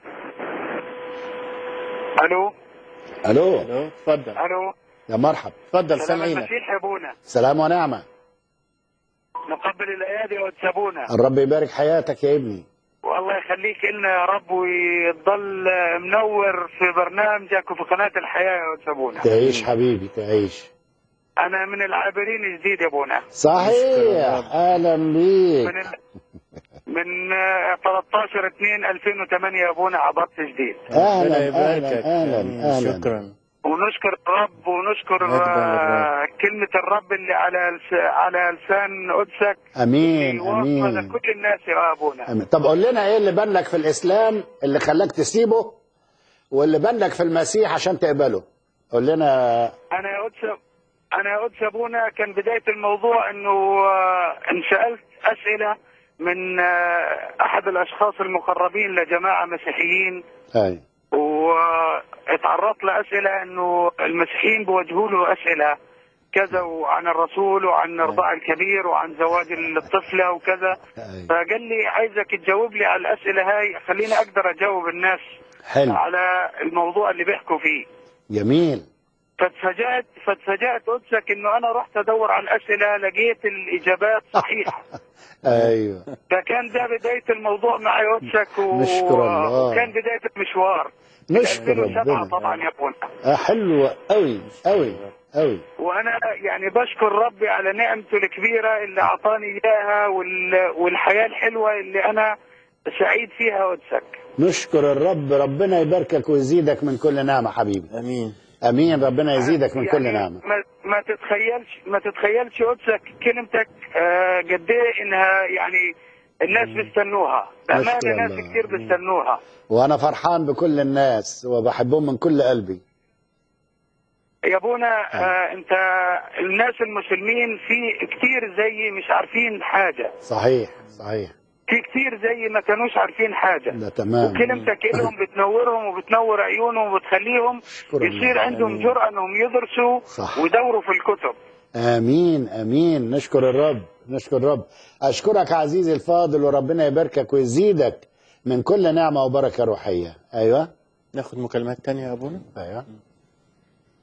الو الو الو تفضل الو يا مرحب تفضل سلام سامعينك المسيح يا ابونا سلام ونعمه نقبل الايادي وتسابونا الرب يبارك حياتك يا ابني والله يخليك لنا يا رب ويضل منور في برنامجك وفي قناه الحياه يا وتسابونا تعيش حبيبي تعيش انا من العابرين جديد يا ابونا صحيح اهلا بيك من ال... من آه، 13 2 2008 يا ابونا عبرت جديد ربنا اهلا يباركك اهلا اهلا آمين. اهلا شكرا ونشكر الرب ونشكر مجداً آه، كلمة الرب اللي على لس... على لسان قدسك امين واصلة امين لكل الناس يا ابونا امين طب قول لنا ايه اللي بان لك في الاسلام اللي خلاك تسيبه واللي بان لك في المسيح عشان تقبله قول لنا انا يا قدس انا يا قدس ابونا كان بدايه الموضوع انه آه، انسالت اسئله من آه، احد الاشخاص المقربين لجماعه مسيحيين اي واتعرضت لاسئله انه المسيحيين بيوجهوا له اسئله كذا وعن الرسول وعن الرضاع الكبير وعن زواج الطفله وكذا أي. فقال لي عايزك تجاوب لي على الاسئله هاي خليني اقدر اجاوب الناس حلو على الموضوع اللي بيحكوا فيه جميل فاتفاجأت فاتفاجأت قدسك انه انا رحت ادور على الاسئله لقيت الاجابات صحيحه ايوه فكان ده بدايه الموضوع معي قدسك و... نشكر الله. وكان بدايه المشوار نشكر 2007 ربنا طبعا يا ابونا آه حلوه قوي قوي قوي وانا يعني بشكر ربي على نعمته الكبيره اللي اعطاني اياها وال... والحياه الحلوه اللي انا سعيد فيها قدسك نشكر الرب ربنا يباركك ويزيدك من كل نعمه حبيبي امين امين ربنا يزيدك من كل يعني نعمه ما, ما تتخيلش ما تتخيلش قدسك كلمتك آه قد ايه انها يعني الناس بيستنوها بامانه نشكر ناس الله. كتير بيستنوها وانا فرحان بكل الناس وبحبهم من كل قلبي يا ابونا آه انت الناس المسلمين في كتير زي مش عارفين حاجه صحيح صحيح في كتير زي ما كانوش عارفين حاجه لا تمام وكلمتك لهم بتنورهم وبتنور عيونهم وبتخليهم شكرا يصير الله. عندهم آمين. جرأة انهم يدرسوا صح. ويدوروا في الكتب امين امين نشكر الرب نشكر الرب اشكرك عزيزي الفاضل وربنا يباركك ويزيدك من كل نعمه وبركه روحيه ايوه ناخد مكالمات تانية يا ابونا ايوه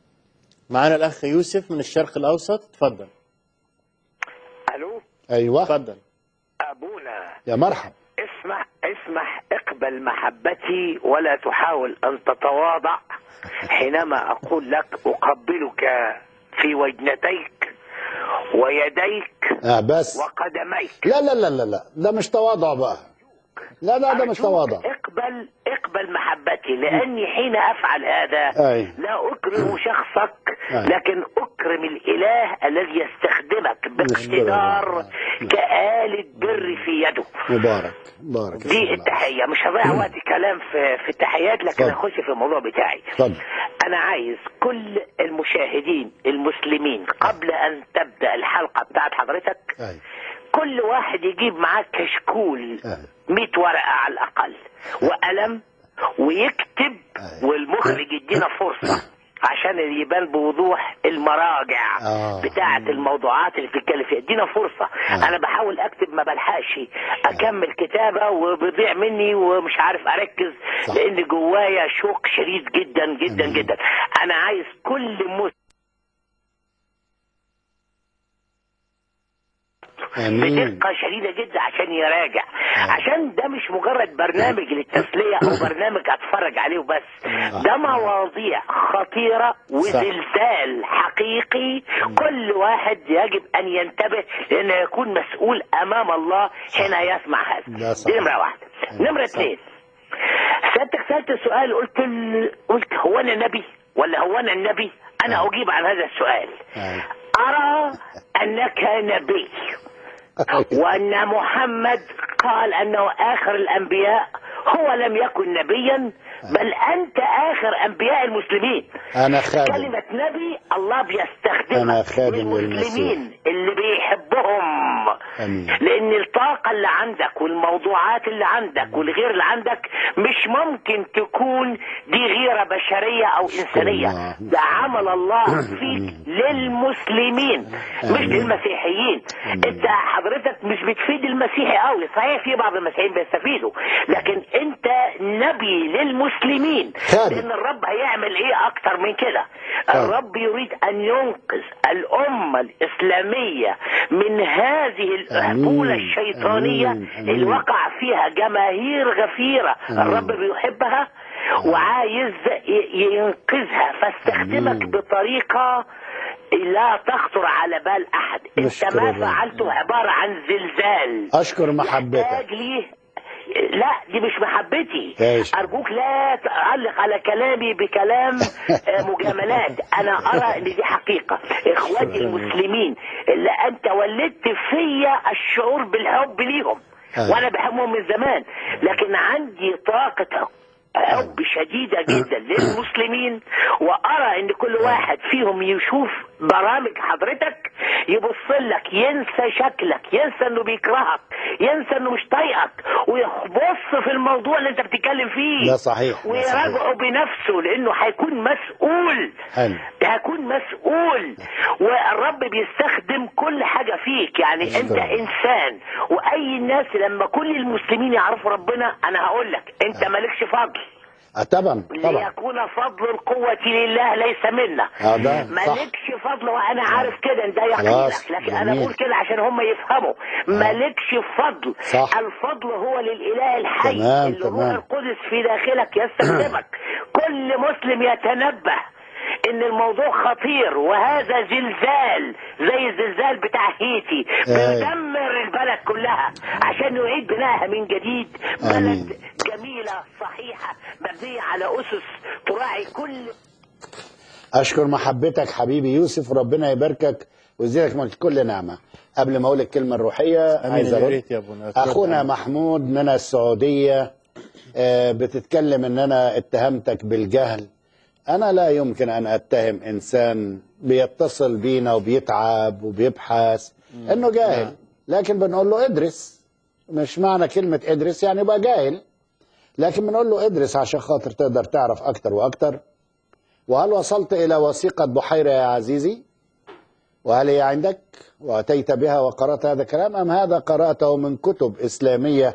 معنا الأخ يوسف من الشرق الأوسط تفضل الو ايوه تفضل ابونا يا مرحب اسمح اسمح اقبل محبتي ولا تحاول ان تتواضع حينما اقول لك اقبلك في وجنتيك ويديك آه بس وقدميك لا لا لا لا لا ده مش تواضع بقى لا لا ده مش أرجوك تواضع اقبل اقبل محبتي لاني حين افعل هذا أي. لا اكرم شخصك أي. لكن اكرم الاله الذي يستخدمك باقتدار كآلة بر في يده مبارك مبارك دي التحية مش هضيع وقت كلام في في التحيات لكن اتفضل. هخش في الموضوع بتاعي اتفضل أنا عايز كل المشاهدين المسلمين قبل أن تبدأ الحلقة بتاعت حضرتك أي. كل واحد يجيب معاه كشكول 100 ورقة على الأقل وقلم ويكتب والمخرج يدينا فرصة عشان يبان بوضوح المراجع آه. بتاعة الموضوعات اللي بتتكلم فيها ادينا فرصة انا بحاول اكتب ما بلحقش اكمل كتابة وبيضيع مني ومش عارف اركز لان جوايا شوق شديد جدا جدا جدا انا عايز كل مسلم امين بدقة شديدة جدا عشان يراجع عشان ده مش مجرد برنامج للتسلية او برنامج اتفرج عليه وبس ده مواضيع خطيرة وزلزال حقيقي كل واحد يجب ان ينتبه لانه يكون مسؤول امام الله حين يسمع هذا ده صح. دي نمرة واحدة نمرة اثنين سألتك سألت السؤال قلت ال... قلت هو انا نبي ولا هو انا النبي انا اجيب عن هذا السؤال أي. ارى انك نبي وان محمد قال انه اخر الانبياء هو لم يكن نبيا بل انت اخر انبياء المسلمين انا خادم كلمة نبي الله بيستخدمها أنا خادم للمسلمين اللي بيحبهم امين لان الطاقة اللي عندك والموضوعات اللي عندك والغير اللي عندك مش ممكن تكون دي غيرة بشرية او انسانية الله. ده عمل الله فيك للمسلمين مش للمسيحيين انت حضرتك مش بتفيد المسيحي قوي صحيح في بعض المسيحيين بيستفيدوا لكن انت نبي للمسلمين خادم. لان الرب هيعمل ايه اكتر من كده الرب يريد ان ينقذ الامة الاسلامية من هذه الهبولة آمين. الشيطانية آمين. آمين. اللي وقع فيها جماهير غفيرة آمين. الرب بيحبها وعايز ي- ينقذها فاستخدمك آمين. بطريقة لا تخطر على بال احد انت نشكر ما الرب. فعلته عبارة عن زلزال اشكر محبتك يحتاج ليه لا دي مش محبتي ايش؟ ارجوك لا تعلق على كلامي بكلام آه، مجاملات انا ارى ان دي حقيقه اخواتي المسلمين اللي انت ولدت فيا الشعور بالحب ليهم أيوة. وانا بحبهم من زمان لكن عندي طاقه حب شديدة جدا للمسلمين وأرى إن كل واحد فيهم يشوف برامج حضرتك يبص لك ينسى شكلك ينسى إنه بيكرهك ينسى إنه مش طايقك ويبص في الموضوع اللي أنت بتتكلم فيه ده صحيح ده صحيح ويراجعه بنفسه لأنه هيكون مسؤول حلو هكون مسؤول والرب بيستخدم كل حاجة فيك يعني انت أشكرك. انسان واي الناس لما كل المسلمين يعرفوا ربنا انا هقول لك انت مالكش فضل آه، طبعا طبعا ليكون فضل القوة لله ليس منا آه، ده صح. مالكش فضل وانا عارف كده ان ده خلاص، يقينك لكن انا جميل. بقول كده عشان هم يفهموا مالكش فضل صح. الفضل هو للاله الحي تمام، اللي الروح تمام. القدس في داخلك يستخدمك كل مسلم يتنبه ان الموضوع خطير وهذا زلزال زي الزلزال بتاع هيتي أيوة. بيدمر البلد كلها عشان نعيد بنائها من جديد بلد آمين. جميلة صحيحة مبنية على أسس تراعي كل اشكر محبتك حبيبي يوسف ربنا يباركك ويزيدك من كل نعمه قبل ما اقول الكلمه الروحيه امين عايز يا أرد. ريت يا ابونا اخونا محمود من السعوديه آه، بتتكلم ان انا اتهمتك بالجهل انا لا يمكن ان اتهم انسان بيتصل بينا وبيتعب وبيبحث انه جاهل لكن بنقول له ادرس مش معنى كلمه ادرس يعني يبقى جاهل لكن بنقول له ادرس عشان خاطر تقدر تعرف اكتر واكتر وهل وصلت الى وثيقه بحيره يا عزيزي وهل هي عندك واتيت بها وقرات هذا الكلام ام هذا قراته من كتب اسلاميه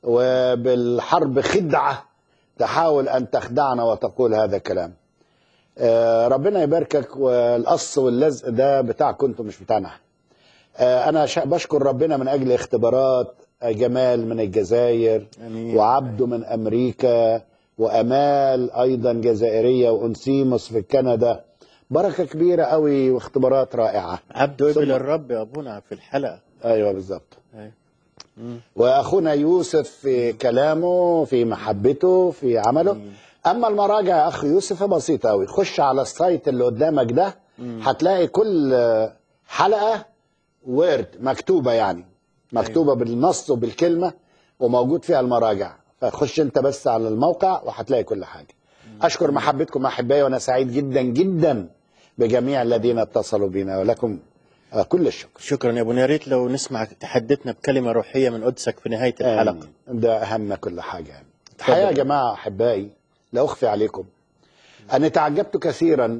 وبالحرب خدعه تحاول ان تخدعنا وتقول هذا الكلام آه، ربنا يباركك والقص واللزق ده بتاعكم انتم مش بتاعنا احنا. آه، انا شا- بشكر ربنا من اجل اختبارات آه، جمال من الجزائر امين وعبده من امريكا وامال ايضا جزائريه وانسيموس في كندا بركه كبيره قوي واختبارات رائعه عبده ثم- قبل الرب يا ابونا في الحلقه ايوه بالظبط أيوة. مم. واخونا يوسف في كلامه في محبته في عمله اما المراجع يا اخ يوسف بسيطه قوي خش على السايت اللي قدامك ده هتلاقي كل آه، حلقه وورد مكتوبه يعني مكتوبه بالنص وبالكلمه وموجود فيها المراجع فخش انت بس على الموقع وهتلاقي كل حاجه اشكر محبتكم احبائي وانا سعيد جدا جدا بجميع الذين اتصلوا بنا ولكم آه، كل الشكر شكرا يا ابونا يا ريت لو نسمع تحدثنا بكلمه روحيه من قدسك في نهايه الحلقه آمين. ده أهم كل حاجة يعني. الحقيقة يا جماعة أحبائي لا أخفي عليكم أني تعجبت كثيرا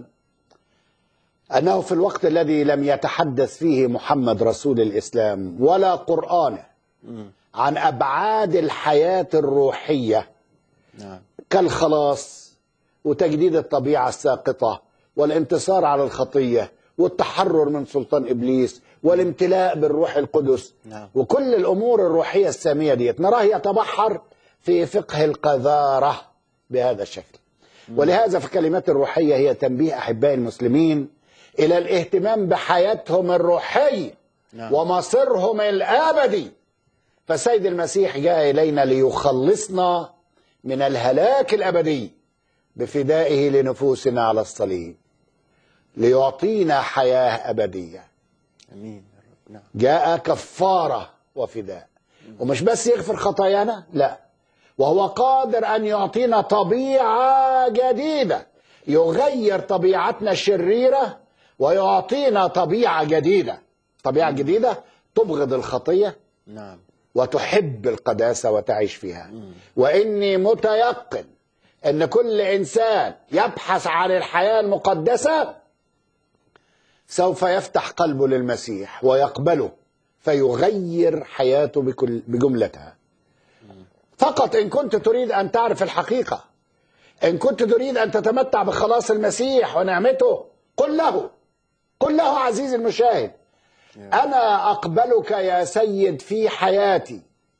أنه في الوقت الذي لم يتحدث فيه محمد رسول الإسلام ولا قرآنه مم. عن أبعاد الحياة الروحية نعم كالخلاص وتجديد الطبيعة الساقطة والانتصار على الخطية والتحرر من سلطان إبليس والامتلاء بالروح القدس نعم وكل الامور الروحيه الساميه ديت نراه يتبحر في فقه القذاره بهذا الشكل ولهذا في الكلمات الروحيه هي تنبيه احبائي المسلمين الى الاهتمام بحياتهم الروحيه نعم. ومصيرهم الابدي فسيد المسيح جاء الينا ليخلصنا من الهلاك الابدي بفدائه لنفوسنا على الصليب ليعطينا حياه ابديه امين يا رب نعم جاء كفارة وفداء ومش بس يغفر خطايانا لا وهو قادر أن يعطينا طبيعة جديدة يغير طبيعتنا الشريرة ويعطينا طبيعة جديدة طبيعة جديدة تبغض الخطية نعم وتحب القداسة وتعيش فيها وإني متيقن أن كل إنسان يبحث عن الحياة المقدسة سوف يفتح قلبه للمسيح ويقبله فيغير حياته بكل بجملتها فقط إن كنت تريد أن تعرف الحقيقة إن كنت تريد أن تتمتع بخلاص المسيح ونعمته قل له قل له عزيزي المشاهد أنا أقبلك يا سيد في حياتي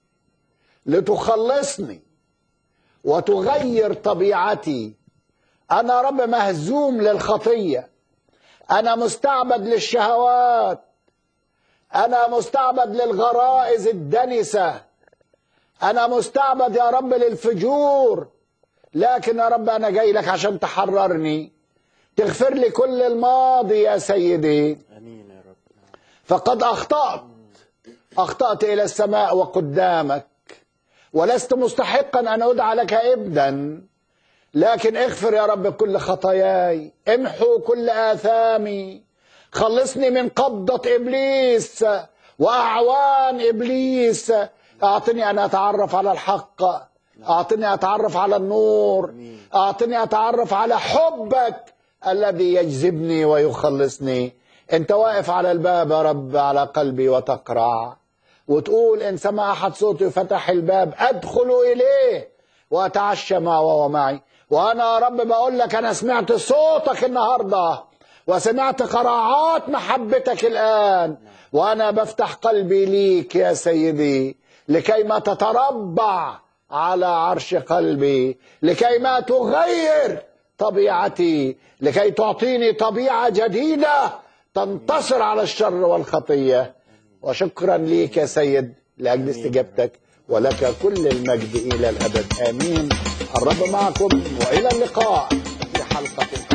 لتخلصني وتغير طبيعتي أنا رب مهزوم للخطية أنا مستعبد للشهوات أنا مستعبد للغرائز الدنسة أنا مستعبد يا رب للفجور لكن يا رب أنا جاي لك عشان تحررني تغفر لي كل الماضي يا سيدي امين يا رب فقد أخطأت أخطأت إلى السماء وقدامك ولست مستحقا أن أدعى لك ابنا لكن اغفر يا رب كل خطاياي امحو كل آثامي خلصني من قبضة إبليس وأعوان إبليس أعطني أن أتعرف على الحق أعطني أتعرف على النور أعطني أتعرف على حبك الذي يجذبني ويخلصني أنت واقف على الباب يا رب على قلبي وتقرع وتقول إن سمع أحد صوتي فتح الباب أدخل إليه وأتعشى معه وهو معي وأنا يا رب بقول لك أنا سمعت صوتك النهاردة وسمعت قراعات محبتك الآن وأنا بفتح قلبي ليك يا سيدي لكي ما تتربع على عرش قلبي لكي ما تغير طبيعتي لكي تعطيني طبيعة جديدة تنتصر على الشر والخطية وشكرا ليك يا سيد لأجل استجابتك ولك كل المجد إلى الأبد آمين الرب معكم وإلى اللقاء في حلقة